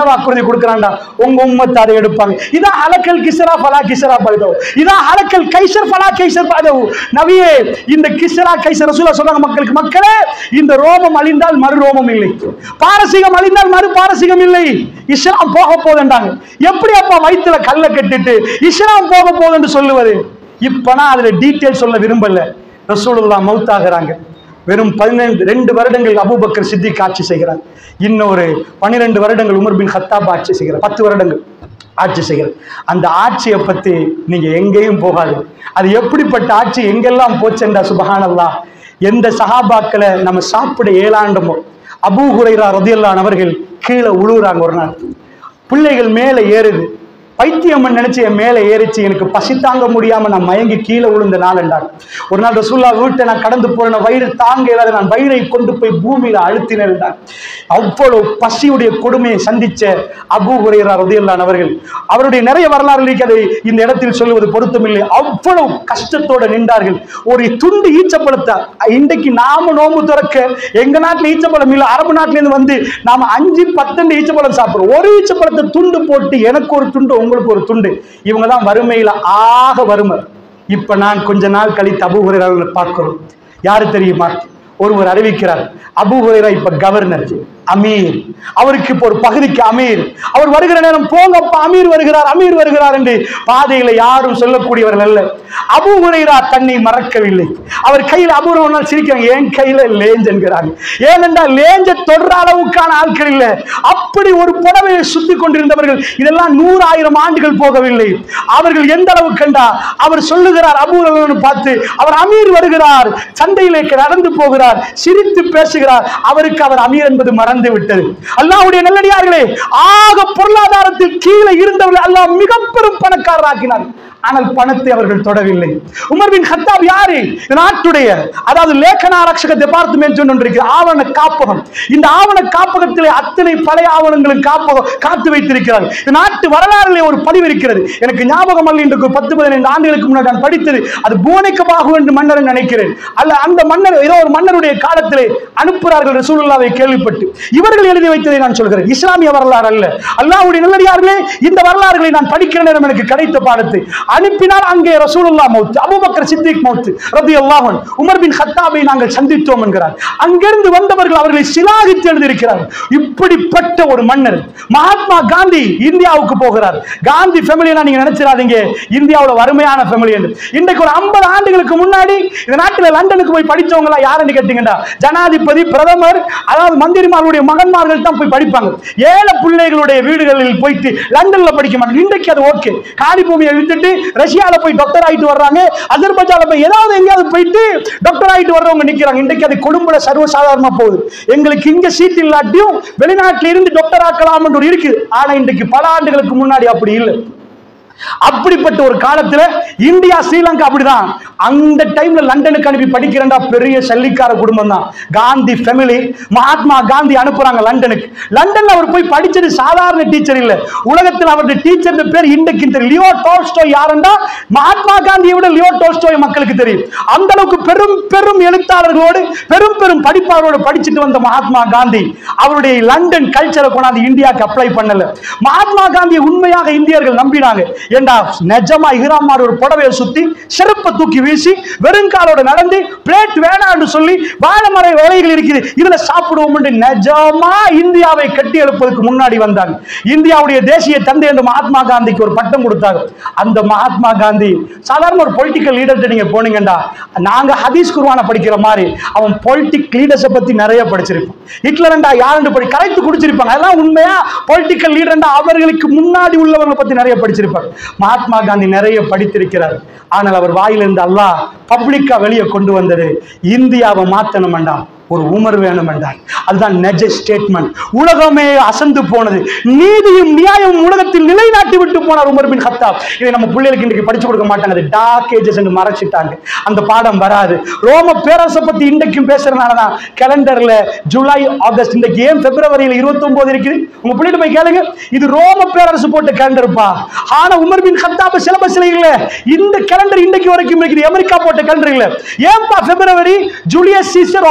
வாக்குறுதி கொடுக்குறான்டா உங்க உம்மத்து அதை எடுப்பாங்க இதான் அலக்கல் கிசரா ஃபலா கிசரா பழுதோ இதான் அலக்கல் கைசர் ஃபலா கைசர் பழுதோ நபியே இந்த கிசரா கைசர் ரசூலா சொல்றாங்க மக்களுக்கு மக்களே இந்த ரோமம் அழிந்தால் மறு ரோமம் இல்லை பாரசீகம் அழிந்தால் மறு பாரசீகம் இல்லை இஸ்லாம் போக போதுன்றாங்க எப்படி அப்பா வயிற்றுல கல்ல கட்டிட்டு இஸ்லாம் போக போகுதுன்னு சொல்லுவது இப்ப நான் அதுல டீட்டெயில் சொல்ல விரும்பல ரசூலுல்லாஹ் மௌத்தாகிறாங்க வெறும் பதினைந்து ரெண்டு வருடங்கள் அபூபக்கர் சித்திக் ஆட்சி செய்கிறார் இன்னொரு பன்னிரெண்டு வருடங்கள் உமர் பின் ஹத்தாப் ஆட்சி செய்கிறார் பத்து வருடங்கள் ஆட்சி செய்கிறார் அந்த ஆட்சியை பத்தி நீங்க எங்கேயும் போகாது அது எப்படிப்பட்ட ஆட்சி எங்கெல்லாம் போச்சென்றா சுபஹானல்லா எந்த சஹாபாக்களை நம்ம சாப்பிட ஏழாண்டமோ அபூ ஹுரைரா ரதியல்லான் அவர்கள் கீழே உழுவுறாங்க ஒரு நாள் பிள்ளைகள் மேலே ஏறுது பைத்தியம்மன் நினைச்சு என் மேலே ஏறிச்சு எனக்கு பசி தாங்க முடியாம நான் மயங்கி கீழே விழுந்த நாள் என்றார் ஒரு நாள் ரசூல்லா வீட்டை நான் கடந்து போறேன் வயிறு தாங்க இல்லாத நான் வயிறை கொண்டு போய் பூமியில அழுத்தினேன் என்றார் அவ்வளவு பசியுடைய கொடுமையை சந்திச்ச அபூ ஹுரைரா ரதியல்லான் அவர்கள் அவருடைய நிறைய வரலாறு இருக்கிறது இந்த இடத்தில் சொல்லுவது பொருத்தமில்லை அவ்வளவு கஷ்டத்தோட நின்றார்கள் ஒரு துண்டு ஈச்சப்பழத்தை இன்றைக்கு நாம நோம்பு திறக்க எங்க நாட்டுல ஈச்சப்பழம் இல்ல அரபு நாட்டுல இருந்து வந்து நாம அஞ்சு பத்தண்டு ஈச்சப்பழம் சாப்பிடுறோம் ஒரு ஈச்சப்பழத்தை துண்டு போட்டு எனக்கு ஒரு துண்டு உங்களுக்கு ஒரு துண்டு இவங்க தான் வறுமையில ஆக வறுமை இப்ப நான் கொஞ்ச நாள் கழித்து அபு ஹுரைராவை பார்க்கிறோம் யாரு தெரியுமா ஒருவர் அறிவிக்கிறார் அபு ஹுரைரா இப்ப கவர்னர் அமீர் அவருக்கு இப்போ ஒரு பகுதிக்கு அமீர் அவர் வருகிற நேரம் போங்கப்பா அமீர் வருகிறார் அமீர் வருகிறார் என்று பாதையில யாரும் சொல்லக்கூடியவர்கள் அல்ல அபு ஹுரைரா தன்னை மறக்கவில்லை அவர் கையில் அபு ஹுரைரா சிரிக்கிறாங்க என் கையில லேஞ்ச் என்கிறாங்க ஏனென்றால் லேஞ்ச தொடர அளவுக்கான ஆட்கள் இல்லை அப்படி ஒரு புடவையை சுத்தி கொண்டிருந்தவர்கள் இதெல்லாம் நூறாயிரம் ஆண்டுகள் போகவில்லை அவர்கள் எந்த அளவு கண்டா அவர் சொல்லுகிறார் அபு ஹுரைராவை பார்த்து அவர் அமீர் வருகிறார் சந்தையிலே நடந்து போகிறார் சிரித்து பேசுகிறார் அவருக்கு அவர் அமீர் என்பது மறந்து விட்டது அல்லாஹ்வுடைய நல்லடியார்களே ஆக பொருளாதாரத்தில் கீழே இருந்தவர்கள் அல்லாஹ் மிக பெரும் பணக்காரராக்கினார் ஆனால் பணத்தை அவர்கள் தொடவில்லை உமர் பின் ஹத்தாப் யாரு இந்த நாட்டுடைய அதாவது லேಖನ ஆரட்சக டிபார்ட்மெண்ட் ஒன்று இருக்கு ஆவண காப்பகம் இந்த ஆவண காப்பகத்திலே அத்தனை பழைய ஆவணங்களும் காப்பகம் காத்து வைத்திருக்கிறார் இந்த நாட்டு வரலாறுல ஒரு பதிவு இருக்கிறது எனக்கு ஞாபகம் அல்ல இன்றைக்கு பத்து பதினைந்து ஆண்டுகளுக்கு முன்னாடி நான் படித்தது அது புவனைக்கபாகு என்று மன்னர் நினைக்கிறேன் அல்ல அந்த மன்னர் ஏதோ ஒரு மன்னருடைய காலத்திலே அனுப்புகிறார்கள் ரசூலுல்லாவை கேள்விப்பட்டு இவர்கள் எழுதி வைத்ததை நான் சொல்கிறேன் இஸ்லாமிய வரலாறு அல்ல அல்லாஹ்வுடைய நல்லடியார்களே இந்த வரலாறுகளை நான் படிக்கிற நேரம் எனக்கு கிடைத்த பாடத்தை அனுப்பினால் அங்கே ரசூலுல்லா மௌத் அபூபக்கர் சித்திக் மௌத் ரலியல்லாஹு அன்ஹு உமர் பின் ஹத்தாபை நாங்கள் சந்தித்தோம் என்கிறார் அங்கிருந்து வந்தவர்கள் அவர்களை சிலாகித்து எழுதியிருக்கிறார் இப்படிப்பட்ட ஒரு மன்னர் மகாத்மா காந்தி இந்தியாவுக்கு போகிறார் காந்தி ஃபேமிலியா நீங்க நினைச்சிடாதீங்க இந்தியாவோட வறுமையான ஃபேமிலி என்று இன்றைக்கு ஒரு 50 ஆண்டுகளுக்கு முன்னாடி இந்த நாட்டில் லண்டனுக்கு போய் படிச்சவங்க எல்லாம் யாருன்னு கேட்டீங்கன்னா ஜனாதிபதி பிரதமர் அதாவது மந்திரிமார்களுடைய மகன்மார்கள் தான் போய் படிப்பாங்க ஏழை பிள்ளைகளுடைய வீடுகளில் போயிட்டு லண்டன்ல படிக்க மாட்டாங்க இன்றைக்கு அது ஓகே காலி பூமியை விட்டுட்டு ரஷ்யால போய் டாக்டர் ஆயிட்டு வர்றாங்க அஜர்பைஜான்ல போய் ஏதாவது எங்கேயாவது போயிட்டு டாக்டர் ஆயிட்டு வர்றவங்க நிக்கிறாங்க இன்றைக்கு அது கொழும்புல சர்வசாதாரணமா போகுது எங்களுக்கு இங்க சீட் இல்லாட்டியும் வெளிநாட்டில இருந்து டாக்டர் ஆக்கலாம் என்று இருக்குது ஆனா இன்றைக்கு பல ஆண்டுகளுக்கு முன்னாடி அப்படி இல்லை அப்படிப்பட்ட ஒரு காலத்துல இந்தியா ஸ்ரீலங்கா அப்படிதான் அந்த டைம்ல லண்டனுக்கு அனுப்பி படிக்கிறேன்டா பெரிய சல்லிக்கார குடும்பம் தான் காந்தி ஃபேமிலி மகாத்மா காந்தி அனுப்புறாங்க லண்டனுக்கு லண்டன்ல அவர் போய் படிச்சது சாதாரண டீச்சர் இல்ல உலகத்தில் அவருடைய டீச்சர் பேர் இன்றைக்கு தெரியும் லியோ டோல்ஸ்டோய் யாருன்னா மகாத்மா காந்தியை விட லியோ டோல்ஸ்டோய் மக்களுக்கு தெரியும் அந்த அளவுக்கு பெரும் பெரும் எழுத்தாளர்களோடு பெரும் பெரும் படிப்பாளரோடு படிச்சுட்டு வந்த மகாத்மா காந்தி அவருடைய லண்டன் கல்ச்சரை கொண்டாந்து இந்தியாவுக்கு அப்ளை பண்ணல மகாத்மா காந்தியை உண்மையாக இந்தியர்கள் நம்பினாங்க ஏண்டா நிஜமா இஹ்ராம் மாதிரி ஒரு புடவையை சுத்தி செருப்பை தூக்கி வீசி வெறுங்காலோட நடந்து பிளேட் வேணாம்னு சொல்லி வாழை மர வேலைகள் இருக்குது இதுல சாப்பிடுவோம் நிஜமா இந்தியாவை கட்டி எழுப்பதற்கு முன்னாடி வந்தாங்க இந்தியாவுடைய தேசிய தந்தை என்று மகாத்மா காந்திக்கு ஒரு பட்டம் கொடுத்தாங்க அந்த மகாத்மா காந்தி சாதாரண ஒரு பொலிட்டிக்கல் லீடர்கிட்ட நீங்க போனீங்கடா நாங்க ஹதீஸ் குர்வான படிக்கிற மாதிரி அவன் பொலிட்டிக் லீடர்ஸை பத்தி நிறைய படிச்சிருப்பான் ஹிட்லர்ண்டா யாருன்னு படி கரைத்து குடிச்சிருப்பாங்க அதெல்லாம் உண்மையா பொலிட்டிக்கல் லீடர்ண்டா அவர்களுக்கு முன்னாடி உள்ளவங்களை பத்தி நிறைய படிச்சிருப்பாங்க மகாத்மா காந்தி நிறைய படித்திருக்கிறார் ஆனால் அவர் வாயிலிருந்து அல்லாஹ் பப்ளிக்கா வெளியே கொண்டு வந்தது இந்தியாவை மாத்தணும்டா ஒரு உமர் வேணும் என்றார் அதுதான் நெஜ ஸ்டேட்மெண்ட் உலகமே அசந்து போனது நீதியும் நியாயமும் உலகத்தில் நிலைநாட்டி விட்டு போனார் உமர் பின் ஹத்தாப் இதை நம்ம பிள்ளைகளுக்கு இன்றைக்கு படிச்சு கொடுக்க மாட்டாங்க அது டார்க் ஏஜஸ் என்று மறைச்சிட்டாங்க அந்த பாடம் வராது ரோம பேரரசை பத்தி இன்றைக்கும் பேசுறதுனால தான் கேலண்டர்ல ஜூலை ஆகஸ்ட் இன்றைக்கு ஏன் பிப்ரவரியில் இருபத்தி ஒன்பது இருக்குது உங்க பிள்ளைகிட்ட போய் கேளுங்க இது ரோம பேரரசு போட்ட கேலண்டர்ப்பா ஆனா உமர் பின் ஹத்தாப் சிலபஸ்ல இல்ல இந்த கேலண்டர் இன்றைக்கு வரைக்கும் இருக்குது அமெரிக்கா போட்ட கேலண்டர் இல்ல ஏன்பா பிப்ரவரி ஜூலியஸ் சீசர் ஆகஸ்டின்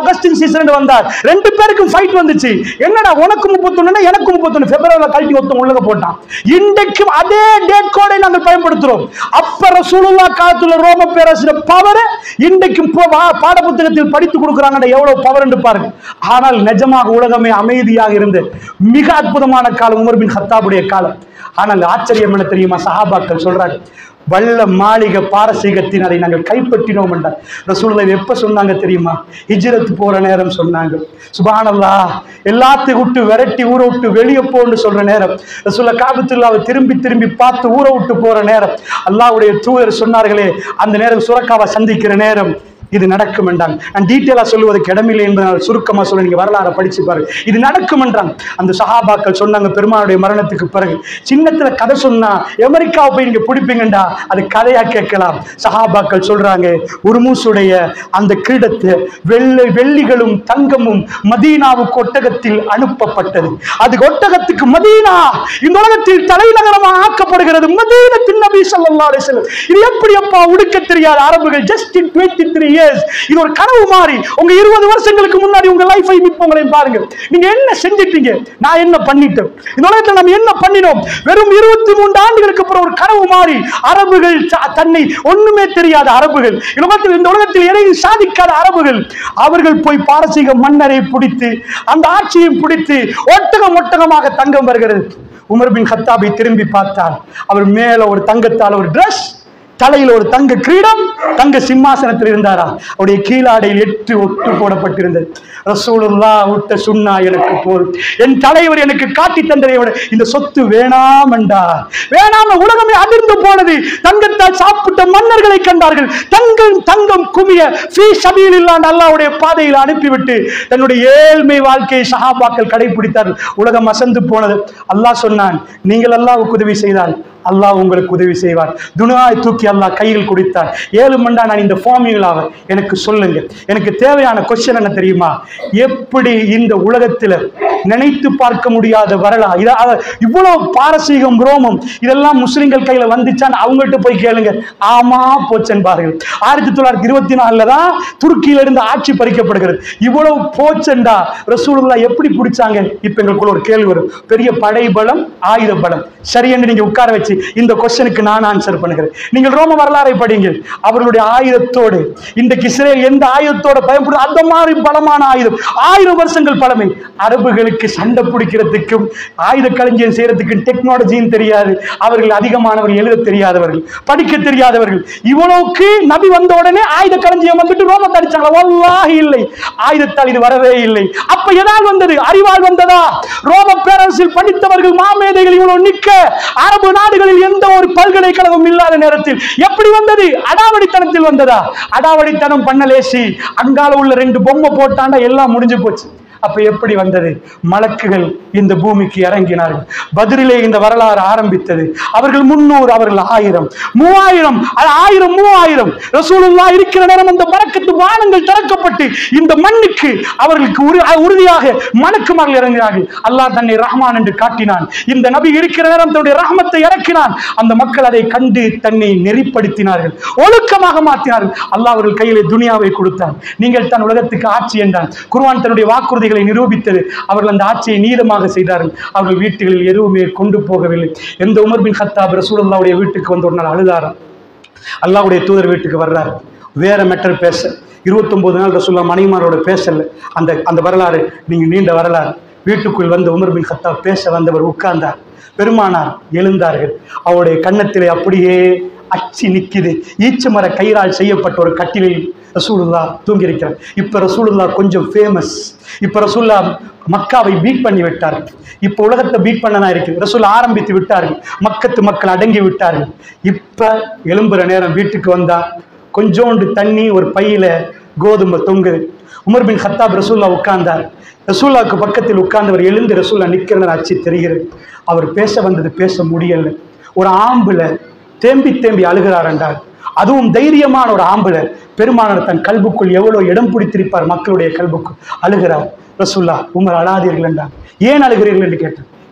சீசன் வந்தார் ரெண்டு பேருக்கும் ஃபைட் வந்துச்சு என்னடா உனக்கு முப்பத்தொன்னு எனக்கு முப்பத்தொன்னு பிப்ரவரியில் கழட்டி ஒருத்தன் உள்ளக போட்டான் இன்றைக்கும் அதே டேட் கோடை நாங்கள் பயன்படுத்துறோம் அப்ப ரசூலுல்லா காலத்துல ரோம பேரரசின் பவர் இன்றைக்கும் போ- வா- பாடப்புத்தகத்தில் படித்து கொடுக்குறாங்க எவ்வளவு பவர் என்று பாருங்க ஆனால் நிஜமாக உலகமே அமைதியாக இருந்து மிக அற்புதமான காலம் உமர் பின் ஹத்தாபுடைய காலம் ஆனால் ஆச்சரியம் என்ன தெரியுமா சஹாபாக்கள் சொல்றாங்க வல்ல மாளிகை பாரசீகத்தினரை நாங்கள் கைப்பற்றினோம் என்றார் ரசூலுல்லாஹ் எப்ப சொன்னாங்க தெரியுமா ஹிஜ்ரத் போற நேரம் சொன்னாங்க சுபஹானல்லாஹ் எல்லாத்தையும் விட்டு விரட்டி ஊரை விட்டு வெளியே போன்னு சொல்ற நேரம் ரசூல்லா காபத்துல்லாவை திரும்பி திரும்பி பார்த்து ஊரை விட்டு போற நேரம் அல்லாஹ்வுடைய தூதர் சொன்னார்களே அந்த நேரம் சுரக்காவை சந்திக்கிற நேரம் இது நடக்கும் என்றாங்க நான் டீட்டெயிலா சொல்லுவதற்கு இடமில்லை என்பதனால் சுருக்கமா சொல்ல நீங்க வரலாறு படிச்சு பாருங்க இது நடக்கும் என்றாங்க அந்த சஹாபாக்கள் சொன்னாங்க பெருமானுடைய மரணத்துக்கு பிறகு சின்னத்துல கதை சொன்னா அமெரிக்காவை போய் நீங்க பிடிப்பீங்கண்டா அது கதையா கேட்கலாம் சஹாபாக்கள் சொல்றாங்க உருமூசுடைய அந்த கிரீடத்தை வெள்ளை வெள்ளிகளும் தங்கமும் மதீனாவுக்கு ஒட்டகத்தில் அனுப்பப்பட்டது அது ஒட்டகத்துக்கு மதீனா இந்த உலகத்தில் தலைநகரமாக ஆக்கப்படுகிறது மதீனத்தின் நபி ஸல்லல்லாஹு அலைஹி வஸல்லம் இது எப்படி அப்பா உடுக்க தெரியாத அரபுகள் ஜஸ்ட் இன் 23 இயர்ஸ் இது ஒரு கனவு மாறி உங்க 20 வருஷங்களுக்கு முன்னாடி உங்க லைஃபை இப்போங்களையும் பாருங்க நீங்க என்ன செஞ்சிட்டீங்க நான் என்ன பண்ணிட்டேன் இந்த உலகத்தில் நம்ம என்ன பண்ணினோம் வெறும் 23 ஆண்டுகளுக்கு அப்புறம் ஒரு கனவு மாறி அரபுகள் ச- தன்னை ஒண்ணுமே தெரியாத அரபுகள் இந்த உலகத்தில் இந்த உலகத்தில் எதையும் சாதிக்காத அரபுகள் அவர்கள் போய் பாரசீக மன்னரை பிடித்து அந்த ஆட்சியை பிடித்து ஒட்டகம் ஒட்டகமாக தங்கம் வருகிறது உமர் பின் கத்தாபை திரும்பி பார்த்தார் அவர் மேல ஒரு தங்கத்தால் ஒரு Dress தலையில் ஒரு தங்க கிரீடம் தங்க சிம்மாசனத்தில் இருந்தாரா அவருடைய கீழாடையில் எட்டு ஒட்டு போடப்பட்டிருந்தது ரசூலுல்லா விட்ட சுண்ணா எனக்கு போதும் என் தலைவர் எனக்கு காட்டி தந்ததை விட இந்த சொத்து வேணாம் என்றார் வேணாம் உலகமே அதிர்ந்து போனது தங்கத்தால் சாப்பிட்ட மன்னர்களை கண்டார்கள் தங்கம் தங்கம் குமிய ஃபீ சபீலில்லாஹ் அல்லாஹ்வுடைய பாதையில் அனுப்பிவிட்டு தன்னுடைய ஏழ்மை வாழ்க்கையை சஹாபாக்கள் கடைபிடித்தார்கள் உலகம் அசந்து போனது அல்லாஹ் சொன்னான் நீங்கள் அல்லாஹ்வுக்கு உதவி செய்தால் அல்லாஹ் உங்களுக்கு உதவி செய்வார் துனாய் தூக்கி அல்லாஹ் கையில் கொடுத்தார் ஏழு மண்டா நான் இந்த ஃபார்முலாவை எனக்கு சொல்லுங்க எனக்கு தேவையான கொஸ்டின் என்ன தெரியுமா எப்படி இந்த உலகத்துல நினைத்து பார்க்க முடியாத வரலாறு இத- அத- இவ்வளவு பாரசீகம் ரோமம் இதெல்லாம் முஸ்லிம்கள் கையில வந்துச்சான்னு அவங்கள்ட்ட போய் கேளுங்க ஆமா போச்சென்பார்கள் ஆயிரத்தி தொள்ளாயிரத்தி இருபத்தி நாலுல தான் துருக்கியில இருந்து ஆட்சி பறிக்கப்படுகிறது இவ்வளவு போச்செண்டா ரசூலுல்லா எப்படி பிடிச்சாங்க இப்ப எங்களுக்குள்ள ஒரு கேள்வி வரும் பெரிய படை பலம் ஆயுத பலம் சரி என்று நீங்க உட்கார வச்சு இந்த கொஸ்டனுக்கு நான் ஆன்சர் பண்ணுகிறேன் நீங்கள் ரோம வரலாறை படிங்கள் அவர்களுடைய ஆயுதத்தோடு இன்றைக்கு இஸ்ரேல் எந்த ஆயுதத்தோட பயன்படுது அந்த மாதிரி பலமான ஆயுதம் ஆயிரம் வருஷங்கள் பழமை அரபுகளுக்கு சண்டை பிடிக்கிறதுக்கும் ஆயுத களஞ்சியம் செய்யறதுக்கும் டெக்னாலஜியும் தெரியாது அவர்கள் அதிகமானவர்கள் எழுத தெரியாதவர்கள் படிக்க தெரியாதவர்கள் இவ்வளவுக்கு நபி வந்த உடனே ஆயுத களஞ்சியம் வந்துட்டு ரோமத்தை அடிச்சாங்களா வல்லாஹி இல்லை ஆயுதத்தால் இது வரவே இல்லை அப்ப எதால் வந்தது அறிவால் வந்ததா ரோம பேரரசில் படித்தவர்கள் மாமேதைகள் இவ்வளவு நிக்க அரபு நாடுகளில் எந்த ஒரு பல்கலைக்கழகம் இல்லாத நேரத்தில் எப்படி வந்தது அடாவடித்தனத்தில் வந்ததா அடாவடித்தனம் பண்ண லேசி அங்கால உள்ள ரெண்டு பொம்மை போட்டாண்டா எல்லாம் முடிஞ்சு போச்சு அப்ப எப்படி வந்தது மலக்குகள் இந்த பூமிக்கு இறங்கினார்கள் பதிரிலே இந்த வரலாறு ஆரம்பித்தது அவர்கள் முன்னூறு அவர்கள் ஆயிரம் மூவாயிரம் அது ஆயிரம் மூவாயிரம் ரசூலுல்லாஹ் இருக்கிற நேரம் அந்த பறக்கத்து வானங்கள் திறக்கப்பட்டு இந்த மண்ணுக்கு அவர்களுக்கு உறு- உறுதியாக மலக்குமார்கள் இறங்கினார்கள் அல்லாஹ் தன்னை ரஹ்மான் என்று காட்டினான் இந்த நபி இருக்கிற நேரம் தன்னுடைய ரஹமத்தை இறக்கினான் அந்த மக்கள் அதை கண்டு தன்னை நெறிப்படுத்தினார்கள் ஒழுக்கமாக மாற்றினார்கள் அல்லாஹ் அவர்கள் கையிலே துனியாவை கொடுத்தான் நீங்கள் தான் உலகத்துக்கு ஆட்சி என்றான் குர்ஆன் தன்னுடைய வாக்குறுதிகளை நிரூபித்தது அவர்கள் அந்த ஆட்சியை நீதமாக செய்தார்கள் அவர்கள் வீட்டுகளில் எதுவுமே கொண்டு போகவில்லை எந்த உமர் பின் ஹத்தாப் ரசூலுல்லாவுடைய வீட்டுக்கு வந்து ஒரு நாள் அழுதாராம் அல்லாஹ்வுடைய தூதர் வீட்டுக்கு வர்றாரு வேற மெட்டர் பேச இருபத்தொன்பது நாள் ரசூல்லா மணிமாரோட பேசல அந்த அந்த வரலாறு நீங்க நீண்ட வரலாறு வீட்டுக்குள் வந்த உமர் பின் கத்தாப் பேச வந்தவர் உட்கார்ந்தார் பெருமானார் எழுந்தார்கள் அவருடைய கன்னத்திலே அப்படியே அச்சி நிக்குது ஈச்ச மர கயிறால் செய்யப்பட்ட ஒரு கட்டிலில் ரசூலுல்லா தூங்கியிருக்கிறார் இப்ப ரசூலுல்லா கொஞ்சம் ஃபேமஸ் இப்ப ரசூல்லா மக்காவை பீட் பண்ணி விட்டார்கள் இப்ப உலகத்தை பீட் பண்ணனா இருக்கு ரசூல் ஆரம்பித்து விட்டார்கள் மக்கத்து மக்கள் அடங்கி விட்டார்கள் இப்ப எழும்புற நேரம் வீட்டுக்கு வந்தா கொஞ்சோண்டு தண்ணி ஒரு பையில கோதுமை தொங்குது உமர் பின் ஹத்தாப் ரசூல்லா உட்கார்ந்தார் ரசூல்லாவுக்கு பக்கத்தில் உட்கார்ந்தவர் எழுந்து ரசூல்லா நிற்கிறனர் அச்சு தெரிகிறது அவர் பேச வந்தது பேச முடியல ஒரு ஆம்புல தேம்பி தேம்பி அழுகிறார் என்றார் அதுவும் தைரியமான ஒரு ஆம்புல பெருமானார் தன் கல்புக்குள் எவ்வளவு இடம் பிடித்திருப்பார் மக்களுடைய கல்புக்குள் அழுகிறார் ரசூல்லா உமர் அழாதீர்கள் என்றார் ஏன் அழுகிறீர்கள் என்று கேட்டார்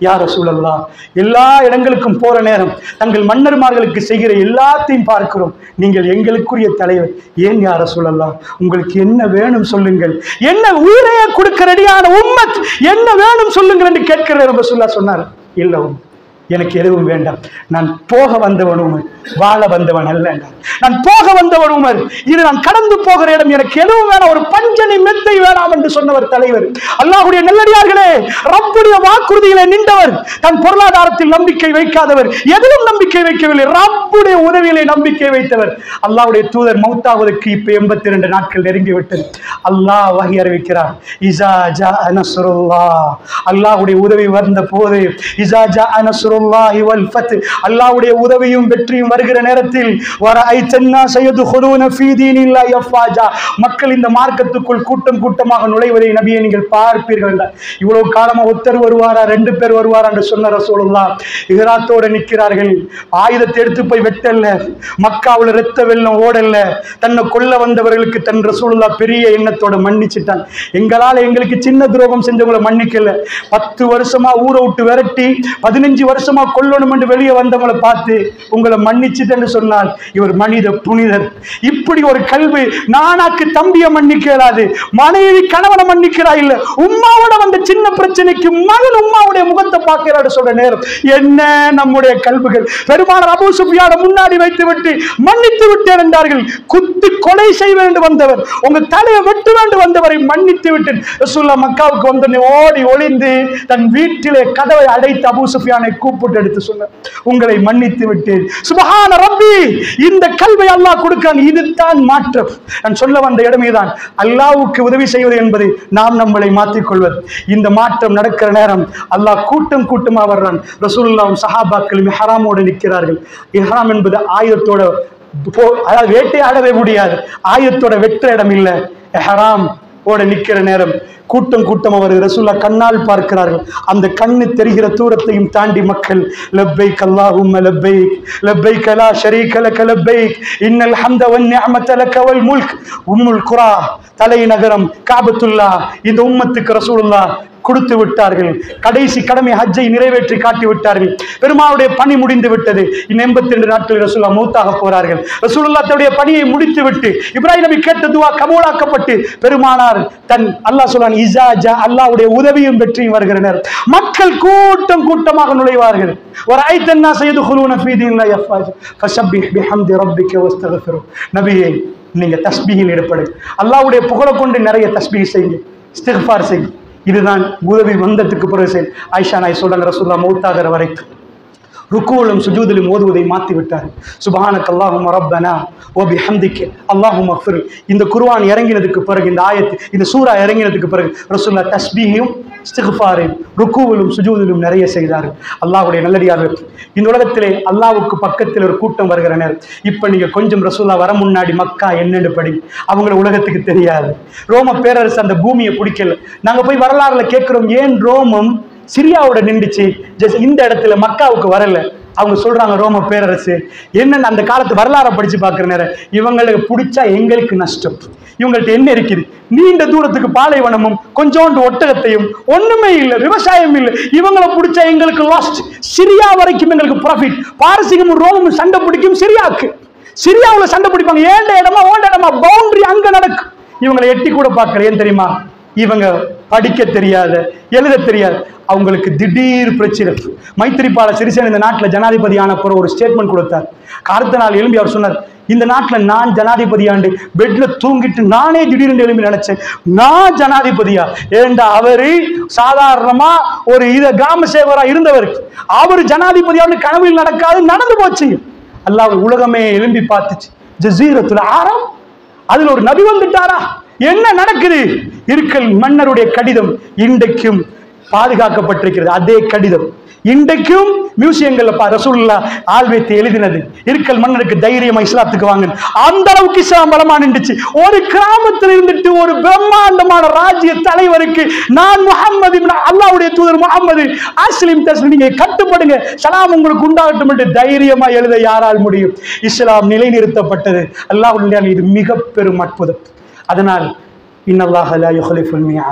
யார் ரசூலல்லா எல்லா இடங்களுக்கும் போற நேரம் தங்கள் மன்னர்மார்களுக்கு செய்கிற எல்லாத்தையும் பார்க்கிறோம் நீங்கள் எங்களுக்குரிய தலைவர் ஏன் யார் ரசூலல்லா உங்களுக்கு என்ன வேணும் சொல்லுங்கள் என்ன உயிரையே கொடுக்க ரெடியான உம்மத் என்ன வேணும் சொல்லுங்கள் என்று கேட்கிற ரசூல்லா சொன்னார் இல்லை உம் எனக்கு எதுவும் வேண்டாம் நான் போக வந்தவன் உமர் வாழ வந்தவன் அல்ல என்றார். நான் போக வந்தவன் உமர் இது நான் கடந்து போகிற இடம் எனக்கு எதுவும் வேணாம் ஒரு பஞ்சனி மெத்தை வேணாம் என்று சொன்னவர் தலைவர் அல்லாஹ்வுடைய நல்லடியார்களே ரப்புடைய வாக்குறுதியிலே நின்றவர் தன் பொருளாதாரத்தில் நம்பிக்கை வைக்காதவர் எதிலும் நம்பிக்கை வைக்கவில்லை ரப்புடைய உதவியிலே நம்பிக்கை வைத்தவர் அல்லாஹ்வுடைய தூதர் மௌத்தாவதற்கு இப்ப எண்பத்தி இரண்டு நாட்கள் நெருங்கிவிட்டது அல்லாஹ் வகை அறிவிக்கிறார் இசா ஜா நஸ்ருல்லாஹ் அல்லாஹ்வுடைய உதவி வந்த போது இசா ஜா நஸ்ருல்லாஹி வல் ஃபத் அல்லாஹ்வுடைய உதவியும் வெற்றியும் வருகிற நேரத்தில் வரஐத்தன்னா சயதுகுலூன ஃபீ தீனில்லாஹி அஃபாஜா மக்கள் இந்த மார்க்கத்துக்குள் கூட்டம் கூட்டமாக நுழைவதை நபியை நீங்கள் பார்ப்பீர்கள் என்றார் இவ்வளவு காலமா ஒருத்தர் வருவாரா ரெண்டு பேர் வருவாரா என்று சொன்ன ரசூலுல்லாஹ் இஹ்ராத்தோட நிற்கிறார்கள் ஆயுதத்தை எடுத்து போய் வெட்டல்ல மக்காவுல ரத்த வெள்ளம் ஓடல்ல தன்னை கொல்ல வந்தவர்களுக்கு தன் ரசூலுல்லா பெரிய எண்ணத்தோட மன்னிச்சிட்டான் எங்களால எங்களுக்கு சின்ன துரோகம் செஞ்சவங்களை மன்னிக்கல பத்து வருஷமா ஊரை விட்டு விரட்டி பதினஞ்சு வருஷமா கொல்லணும் என்று வெளியே வந்தவங்களை பார்த்து உங்களை மன்னிச்சுட்டேன்னு சொன்னால் இவர் மனித புனிதர் இப்படி ஒரு கல்வி நானாக்கு தம்பிய மன்னிக்க இயலாது மனைவி கணவனை மன்னிக்கிறா இல்ல உம்மாவோட வந்த சின்ன பிரச்சனைக்கு மகன் உம்மாவுடைய முகத்தை பார்க்கிறாரு சொல்ற நேரம் என்ன நம்முடைய கல்விகள் பெருமானார் அபூ சுஃபியான முன்னாடி வைத்து விட்டு மன்னித்து விட்டேன் என்றார்கள் குத்து கொலை செய்ய வேண்டும் வந்தவர் உங்க தலையை வெட்ட வேண்டும் வந்தவரை மன்னித்து விட்டேன் ரசூல்லா மக்காவுக்கு வந்தோடனே ஓடி ஒளிந்து தன் வீட்டிலே கதவை அடைத்து அபூ சுஃபியானை கூப்பிட்டு எடுத்து சொன்னார் உங்களை மன்னித்து விட்டேன் சுபஹான ரப்பி இந்த கல்வை அல்லாஹ் கொடுக்கிறான் இதுதான் மாற்றம் நான் சொல்ல வந்த இடமே தான் அல்லாஹ்வுக்கு உதவி செய்வது என்பது நாம் நம்மளை மாற்றிக் கொள்வது இந்த மாற்றம் நடக்கிற நேரம் அல்லாஹ் கூட்டம் கூட்டமா வர்றான் ரசூலுல்லாவும் சஹாபாக்களும் ஹராமோடு நிற்கிறார்கள் இஹ்ராம் என்பது ஆயுதத்தோட போ- அதாவது வேட்டையாடவே முடியாது ஆயுதத்தோட வெற்ற இடம் இல்லை ஹராம் ஓட நிக்கிற நேரம் கூட்டம் கூட்டம் அவர் ரசூல்லா கண்ணால் பார்க்கிறார்கள் அந்த கண்ணு தெரிகிற தூரத்தையும் தாண்டி மக்கள் லப்பைக் அல்லாஹும்ம லப்பைக் லப்பைக் லா ஷரீக லக லப்பைக் இன்னல் ஹம்த வன் நிஅமத லக வல் முல்க் உம்முல் குரா தலைநகரம் காபத்துல்லா இந்த உம்மத்துக்கு ரசூலுல்லாஹ் கொடுத்து விட்டார்கள் கடைசி கடமை ஹஜ்ஜை நிறைவேற்றி காட்டி விட்டார்கள் பெருமாவுடைய பணி முடிந்து விட்டது இன்னும் எண்பத்தி ரெண்டு நாட்கள் ரசூல்லா மௌத்தாக போறார்கள் ரசூலுல்லா தன்னுடைய பணியை முடித்து விட்டு இப்ராஹிம் நபி கேட்ட துவா கபூலாக்கப்பட்டு பெருமானார் தன் அல்லாஹ் சொல்றான் இசா ஜா அல்லாஹ்வுடைய உதவியும் வெற்றியும் வருகிறனர் மக்கள் கூட்டம் கூட்டமாக நுழைவார்கள் ஒரு ஐத்தன்னா செய்து குலூன ஃபீதீன்லா யஃபாஜ் ஃபஸப்பிஹ் பிஹம்தி ரப்பிக வஸ்தக்ஃபிரு நபியே நீங்க தஸ்பீஹில் ஈடுபடு அல்லாஹ்வுடைய புகழை கொண்டு நிறைய தஸ்பீஹ் செய்யுங்க இஸ்திக்ஃபார் செய்யுங்க இதுதான் உதவி வந்ததுக்கு பிறகு செய் ஆயிஷா நாய் சொல்றாங்க ரசூல்லா மௌத்தாகிற வரைக்கும் ருக்குவிலும் சுஜூதிலும் ஓதுவதை மாற்றி விட்டார் சுபஹானக் அல்லாஹும் ரப்பனா ஓ பிஹம்திக்க அல்லாஹும் அஃபிர் இந்த குர்ஆன் இறங்கினதுக்கு பிறகு இந்த ஆயத்து இந்த சூரா இறங்கினதுக்கு பிறகு ரசூல்லா தஸ்பீஹையும் இஸ்திக்ஃபாரையும் ருக்குவிலும் சுஜூதிலும் நிறைய செய்தார்கள் அல்லாஹ்வுடைய நல்லடியார்கள் இந்த உலகத்திலே அல்லாஹ்வுக்கு பக்கத்தில் ஒரு கூட்டம் வருகிற நேரம் இப்போ நீங்க கொஞ்சம் ரசூல்லா வர முன்னாடி மக்கா என்னன்னு படி அவங்கள உலகத்துக்கு தெரியாது ரோம பேரரசு அந்த பூமியை பிடிக்கல நாங்க போய் வரலாறுல கேட்கிறோம் ஏன் ரோமம் சிரியாவோட நின்றுச்சு ஜஸ்ட் இந்த இடத்துல மக்காவுக்கு வரல அவங்க சொல்றாங்க ரோம பேரரசு என்னன்னு அந்த காலத்து வரலாறை படிச்சு பார்க்குற நேரம் இவங்களுக்கு பிடிச்சா எங்களுக்கு நஷ்டம் இவங்கள்ட்ட என்ன இருக்குது நீண்ட தூரத்துக்கு பாலைவனமும் கொஞ்சோண்டு ஒட்டகத்தையும் ஒண்ணுமே இல்லை விவசாயம் இல்லை இவங்களை பிடிச்சா எங்களுக்கு லாஸ்ட் சிரியா வரைக்கும் எங்களுக்கு ப்ராஃபிட் பாரசீகமும் ரோமும் சண்டை பிடிக்கும் சிரியாவுக்கு சிரியாவுல சண்டை பிடிப்பாங்க ஏண்ட இடமா ஓண்ட இடமா பவுண்டரி அங்க நடக்கும் இவங்களை எட்டி கூட பார்க்கல ஏன் தெரியுமா இவங்க படிக்க தெரியாத எழுத தெரியாது அவங்களுக்கு திடீர் பிரச்சனை மைத்திரிபால சிறிசேன இந்த நாட்டில் ஜனாதிபதி ஆன பிறகு ஒரு ஸ்டேட்மெண்ட் கொடுத்தார் அடுத்த நாள் எழும்பி அவர் சொன்னார் இந்த நாட்டில் நான் ஜனாதிபதி ஆண்டு பெட்ல தூங்கிட்டு நானே திடீர்னு எழும்பி நினைச்சேன் நான் ஜனாதிபதியா ஏண்டா அவரு சாதாரணமா ஒரு இத கிராம சேவரா இருந்தவர் அவர் ஜனாதிபதியான்னு கனவில் நடக்காது நடந்து போச்சு அல்லாஹ் உலகமே எழும்பி பார்த்துச்சு ஜசீரத்துல ஆரம் அதுல ஒரு நபி வந்துட்டாரா என்ன நடக்குது இருக்கல் மன்னருடைய கடிதம் இன்றைக்கும் பாதுகாக்கப்பட்டிருக்கிறது அதே கடிதம் இன்றைக்கும் மியூசியங்கள்ல பா ரசூலுல்லா ஆள் வைத்து எழுதினது இருக்கல் மன்னருக்கு தைரியமா இஸ்லாத்துக்கு வாங்க அந்த அளவுக்கு இஸ்லாம் பலமா நின்றுச்சு ஒரு கிராமத்தில் இருந்துட்டு ஒரு பிரம்மாண்டமான ராஜ்ய தலைவருக்கு நான் முகம்மது இப்னு அல்லாஹ்வுடைய தூதர் முகம்மது அஸ்லிம் தஸ்லிம் நீங்க கட்டுப்படுங்க சலாம் உங்களுக்கு உண்டாகட்டும் என்று தைரியமா எழுத யாரால் முடியும் இஸ்லாம் நிலைநிறுத்தப்பட்டது அல்லாஹ்வுடைய இது மிக பெரும் அற்புதம் அதனால் இன்னல்லாஹ் லா யுஹ்லிஃபுல் மிஆத்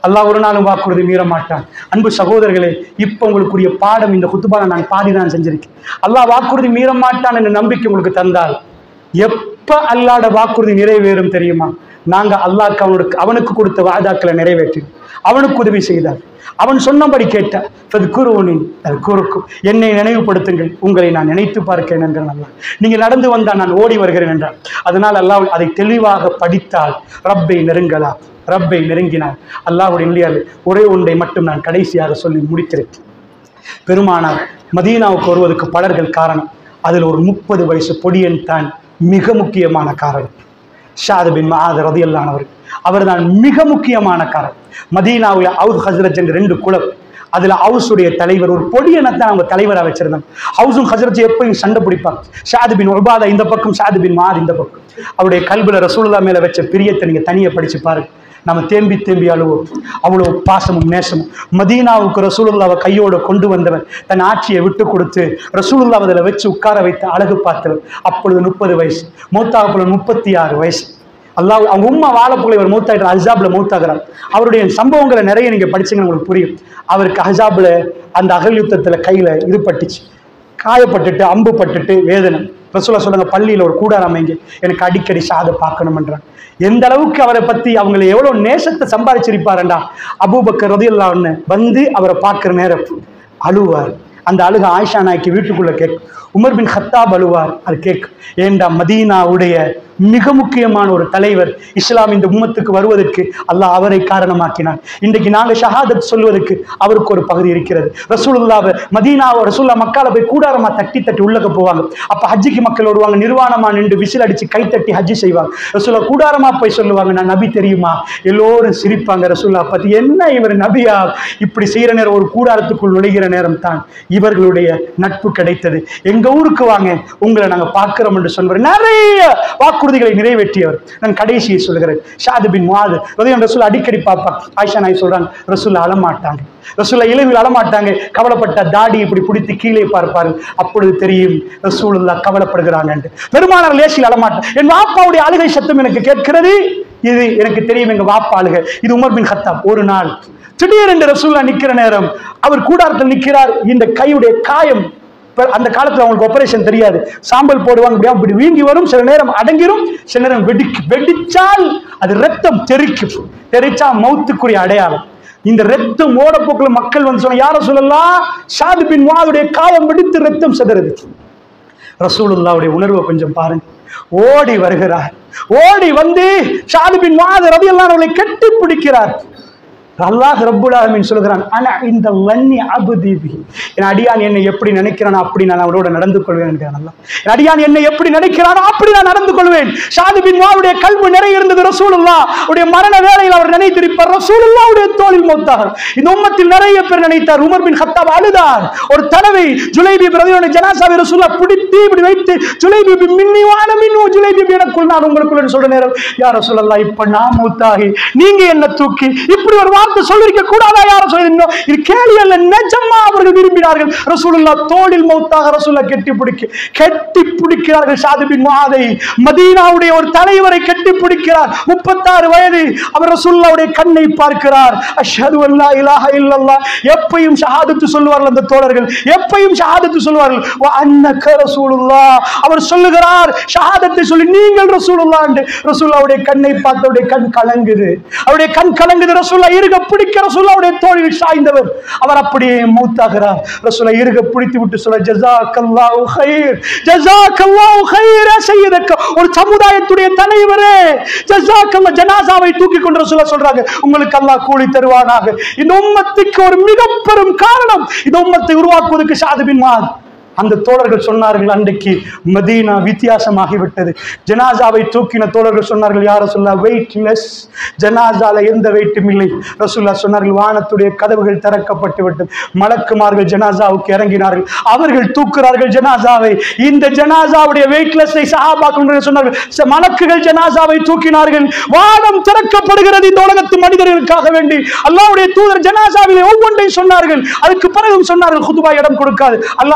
அல்லாஹ் ஒரு நாளும் வாக்குறுதி மீற மாட்டான் அன்பு சகோதரர்களே இப்போ உங்களுக்குரிய பாடம் இந்த குத்துபால நான் பாதி தான் செஞ்சிருக்கேன் அல்லாஹ் வாக்குறுதி மீற மாட்டான் என்ற நம்பிக்கை உங்களுக்கு தந்தால் எப்ப அல்லாட வாக்குறுதி நிறைவேறும் தெரியுமா நாங்க அல்லாஹ்க்கு அவனுக்கு அவனுக்கு கொடுத்த வாதாக்களை நிறைவேற்றி அவனுக்கு உதவி செய்தார் அவன் சொன்னபடி கேட்டார் குருவனி அது குறுக்கும் என்னை நினைவுபடுத்துங்கள் உங்களை நான் நினைத்து பார்க்கிறேன் என்றான் அல்லாஹ் நீங்க நடந்து வந்தால் நான் ஓடி வருகிறேன் என்றார் அதனால் அல்லாஹ் அதை தெளிவாக படித்தால் ரப்பை நெருங்கலாம் ரப்பை நெருங்கினார் அல்லாஹ்வுடைய இல்லையால் ஒரே ஒன்றை மட்டும் நான் கடைசியாக சொல்லி முடிக்கிறேன் பெருமானார் மதீனாவுக்கு வருவதற்கு பலர்கள் காரணம் அதில் ஒரு முப்பது வயசு பொடியன் தான் மிக முக்கியமான காரணம் ஷாது பின் மஹாத் ரதியல்லானவர் அவர்தான் மிக முக்கியமான காரணம் மதீனாவில் அவுத் ஹஸ்ரத் என்ற ரெண்டு குலம் அதுல ஹவுஸுடைய தலைவர் ஒரு பொடியனைத்தான் அவங்க தலைவராக வச்சிருந்தாங்க ஹவுஸும் ஹசரத் எப்பயும் சண்டை பிடிப்பாங்க ஷாது பின் உபாதா இந்த பக்கம் ஷாது பின் மஹாத் இந்த பக்கம் அவருடைய கல்புல ரசூலுல்லா மேல வச்ச பிரியத்தை நீங்க தனியா படிச்சு பாருங்க நம்ம தேம்பி தேம்பி அழுவோம் அவ்வளோ பாசமும் நேசமும் மதீனாவுக்கு ரசூலுல்லாவை கையோட கொண்டு வந்தவன் தன் ஆட்சியை விட்டு கொடுத்து ரசூலுல்லாவை அதில் வச்சு உட்கார வைத்து அழகு பார்த்தவர் அப்பொழுது முப்பது வயசு மூத்தாக முப்பத்தி ஆறு வயசு அல்லாஹ் அவங்க உம்மா வாழப்புள்ள இவர் மூத்தாயிட்டு அஹாப்ல மூத்தாகிறார் அவருடைய சம்பவங்களை நிறைய நீங்க படிச்சீங்கன்னா உங்களுக்கு புரியும் அவருக்கு அஹாப்ல அந்த அகல் யுத்தத்துல கையில இது பட்டுச்சு காயப்பட்டுட்டு அம்பு பட்டுட்டு வேதனை ரசூலா சொல்லுங்க பள்ளியில ஒரு கூடாரம் அமைங்க எனக்கு அடிக்கடி சாத பார்க்கணும்ன்றாங்க எந்த அளவுக்கு அவரை பத்தி அவங்களை எவ்வளவு நேசத்தை சம்பாதிச்சிருப்பாருண்டா அபூபக்கர் ரதியல்லான்னு வந்து அவரை பார்க்குற நேரம் அழுவார் அந்த அழுக ஆயிஷா நாய்க்கு வீட்டுக்குள்ள கேட்கும் உமர் பின் ஹத்தாப் அழுவார் அது கேட்கும் ஏண்டா மதீனாவுடைய மிக முக்கியமான ஒரு தலைவர் இஸ்லாம் இந்த உம்மத்துக்கு வருவதற்கு அல்லாஹ் அவரை காரணமாக்கினார் இன்றைக்கு நாங்கள் ஷஹாதத் சொல்வதற்கு அவருக்கு ஒரு பகுதி இருக்கிறது ரசூலுல்லாவை மதீனாவை ரசூல்லா மக்கால போய் கூடாரமா தட்டி தட்டி உள்ளக்க போவாங்க அப்ப ஹஜ்ஜிக்கு மக்கள் வருவாங்க நிர்வாணமா நின்று விசில் அடிச்சு கை தட்டி ஹஜ்ஜி செய்வாங்க ரசூல்லா கூடாரமா போய் சொல்லுவாங்க நான் நபி தெரியுமா எல்லோரும் சிரிப்பாங்க ரசூல்லா பத்தி என்ன இவர் நபியா இப்படி செய்யற நேரம் ஒரு கூடாரத்துக்குள் நுழைகிற நேரம் தான் இவர்களுடைய நட்பு கிடைத்தது எங்க ஊருக்கு வாங்க உங்களை நாங்க பார்க்கிறோம் என்று சொல்வார் நிறைய வாக்குறுதிகளை நிறைவேற்றியவர் நான் கடைசியை சொல்கிறேன் ஷாது பின் முவாது ரதியம் ரசூல் அடிக்கடி பார்ப்பான் ஆயிஷா நாய் சொல்றாங்க ரசூல் அழமாட்டாங்க ரசூல்லா இளவில் அழமாட்டாங்க கவலைப்பட்ட தாடி இப்படி பிடித்து கீழே பார்ப்பாரு அப்பொழுது தெரியும் ரசூலுல்லா கவலைப்படுகிறாங்க பெருமானார் லேசில் அழமாட்டான் என் வாப்பாவுடைய அழுகை சத்தம் எனக்கு கேட்கிறது இது எனக்கு தெரியும் எங்க வாப்பா அழுகை இது உமர் பின் ஹத்தாப் ஒரு நாள் திடீரென்று ரசூல்லா நிக்கிற நேரம் அவர் கூடாரத்தில் நிற்கிறார் இந்த கையுடைய காயம் இப்ப அந்த காலத்துல அவங்களுக்கு ஆபரேஷன் தெரியாது சாம்பல் போடுவாங்க இப்படியா இப்படி வீங்கி வரும் சில நேரம் அடங்கிரும் சில நேரம் வெடிக்கு வெடிச்சால் அது ரத்தம் தெறிக்கும் தெறிச்சா மௌத்துக்குரிய அடையாளம் இந்த ரத்தம் ஓடப்போக்கில் மக்கள் வந்து சொன்ன யார சொல்லலாம் ஷாது பின் வாதுடைய காயம் வெடித்து ரத்தம் சிதறுது ரசூலுல்லாவுடைய உணர்வை கொஞ்சம் பாருங்க ஓடி வருகிறார் ஓடி வந்து ஷாது பின் வாது ரவி அவர்களை கட்டி பிடிக்கிறார் அல்லாஹ் ரப்புல் ஆலமீன் சொல்கிறான் ஆனா இந்த லன்னி அபுதீபி என் அடியான் என்னை எப்படி நினைக்கிறானோ அப்படி நான் அவரோட நடந்து கொள்வேன் என்கிறான் அல்லாஹ் என் அடியான் என்னை எப்படி நினைக்கிறானோ அப்படி நான் நடந்து கொள்வேன் ஷாது பின் மாவுடைய கல்வி நிறைய இருந்தது ரசூலுல்லா உடைய மரண வேளையில் அவர் நினைத்திருப்பார் ரசூலுல்லாவுடைய தோளில் மௌத்தார் இந்த உம்மத்தில் நிறைய பேர் நினைத்தார் உமர் பின் ஹத்தாப் அழுதார் ஒரு தடவை ஜுலைபி பிரதியோட ஜனாசாவை ரசூல்லா பிடித்து இப்படி வைத்து ஜுலைபி மின்னி வான மின்னு ஜுலைபி எனக்குள் நான் உங்களுக்குள்ள சொல்ற நேரம் யார் ரசூலல்லா இப்ப நான் மூத்தாகி நீங்க என்ன தூக்கி இப்படி ஒரு வார்த்தை சொல்லிருக்க கூடாதா யாரும் சொல்லிருந்தோம் இது கேள்வி அல்ல நிஜமா அவர்கள் விரும்பினார்கள் ரசூலுல்லா தோளில் மௌத்தாக ரசூல்லா கெட்டி பிடிக்க கெட்டி பிடிக்கிறார்கள் ஷாது பின் முஆதை மதீனாவுடைய ஒரு தலைவரை கெட்டி பிடிக்கிறார் முப்பத்தாறு வயது அவர் ரசூலுல்லாவுடைய கண்ணை பார்க்கிறார் அஷ்ஹது அல்லா இலாஹ இல்லல்லாஹ் எப்பையும் ஷஹாதத்து சொல்லுவார்கள் அந்த தோழர்கள் எப்பையும் ஷஹாதத்து சொல்லுவார்கள் வ அன்னக ரசூலுல்லாஹ் அவர் சொல்லுகிறார் ஷஹாதத்தை சொல்லி நீங்கள் ரசூலுல்லாஹ் என்று ரசூலுல்லாவுடைய கண்ணை பார்த்து அவருடைய கண் கலங்குது அவருடைய கண் கலங்குது ரசூல்லா இருக பிடிக்க ரசூல்லாவுடைய தோழில் சாய்ந்தவர் அவர் அப்படியே மூத்தாகிறார் ரசூலா இருக பிடித்து விட்டு சொல்ல ஜஸாக்கல்லாஹு கைர் ஜஸாக்கல்லாஹு கைர செய்யதக்க ஒரு சமுதாயத்துடைய தலைவரே ஜஸாக்கல்லா ஜனாசாவை தூக்கி கொண்டு ரசூலா சொல்றாங்க உங்களுக்கு அல்லாஹ் கூலி தருவானாக இந்த உம்மத்துக்கு ஒரு மிக பெரும் காரணம் இந்த உம்மத்தை உருவாக்குவதற்கு ஷாதுபின் மாத் அந்த தோழர்கள் சொன்னார்கள் அன்றைக்கு மதீனா வித்தியாசமாகிவிட்டது ஜனாசாவை தூக்கின தோழர்கள் சொன்னார்கள் யார சொல்ல வெயிட்லெஸ் ஜனாசால எந்த வெயிட்டும் இல்லை ரசூல்லா சொன்னார்கள் வானத்துடைய கதவுகள் திறக்கப்பட்டு விட்டது மலக்குமார்கள் ஜனாசாவுக்கு இறங்கினார்கள் அவர்கள் தூக்குறார்கள் ஜனாசாவை இந்த ஜனாசாவுடைய வெயிட்லெஸ்ஸை சஹாபாக்கள் சொன்னார்கள் ச- மலக்குகள் ஜனாசாவை தூக்கினார்கள் வானம் திறக்கப்படுகிறது இந்த உலகத்து மனிதர்களுக்காக வேண்டி அல்லாஹ்வுடைய தூதர் ஜனாசாவிலே ஒவ்வொன்றையும் சொன்னார்கள் அதுக்கு பிறகும் சொன்னார்கள் குதுபா இடம் கொடுக்காது அல்லாஹ்வுடைய நல்லடியார்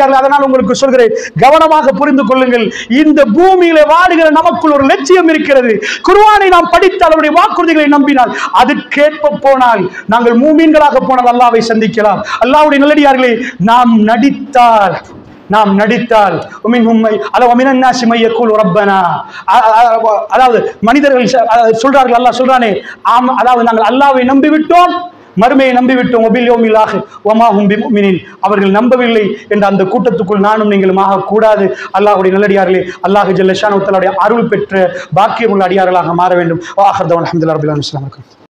நல்லடியார்கள் அதனால் உங்களுக்கு சொல்கிறேன் கவனமாக புரிந்து கொள்ளுங்கள் இந்த பூமியில வாடுகிற நமக்குள் ஒரு லட்சியம் இருக்கிறது குர்ஆனை நாம் படித்தால் அவருடைய வாக்குறுதிகளை நம்பினால் அதுக்கேற்ப போனால் நாங்கள் மூமீன்களாக போனால் அல்லாவை சந்திக்கலாம் அல்லாஹ்வுடைய நல்லடியார்களே நாம் நடித்தால் நாம் நடித்தால் உமின் உம்மை அல்ல ஒமினன் நாசி மைய கூல் ரப்பனா அ- அ- அதாவது மனிதர்கள் ச- அ- சொல்றார்கள் அல்லாஹ் சொல்றானே ஆம் அதாவது நாங்கள் அல்லாவை நம்பி விட்டோம் மறுமையை நம்பிவிட்டோம் ஒபில் யோமிலாக ஒமாஹும் பிமுமினின் அவர்கள் நம்பவில்லை என்ற அந்த கூட்டத்துக்குள் நானும் நீங்களும் ஆகக்கூடாது அல்லாஹ்வுடைய நல்லடியார்களே அல்லாஹ் ஜல்லஷான் அருள் பெற்ற பாக்கியம் உள்ள அடியார்களாக மாற வேண்டும் வாஹர்தவன் அஹமதுல்லா ரபில் அலுவலாம்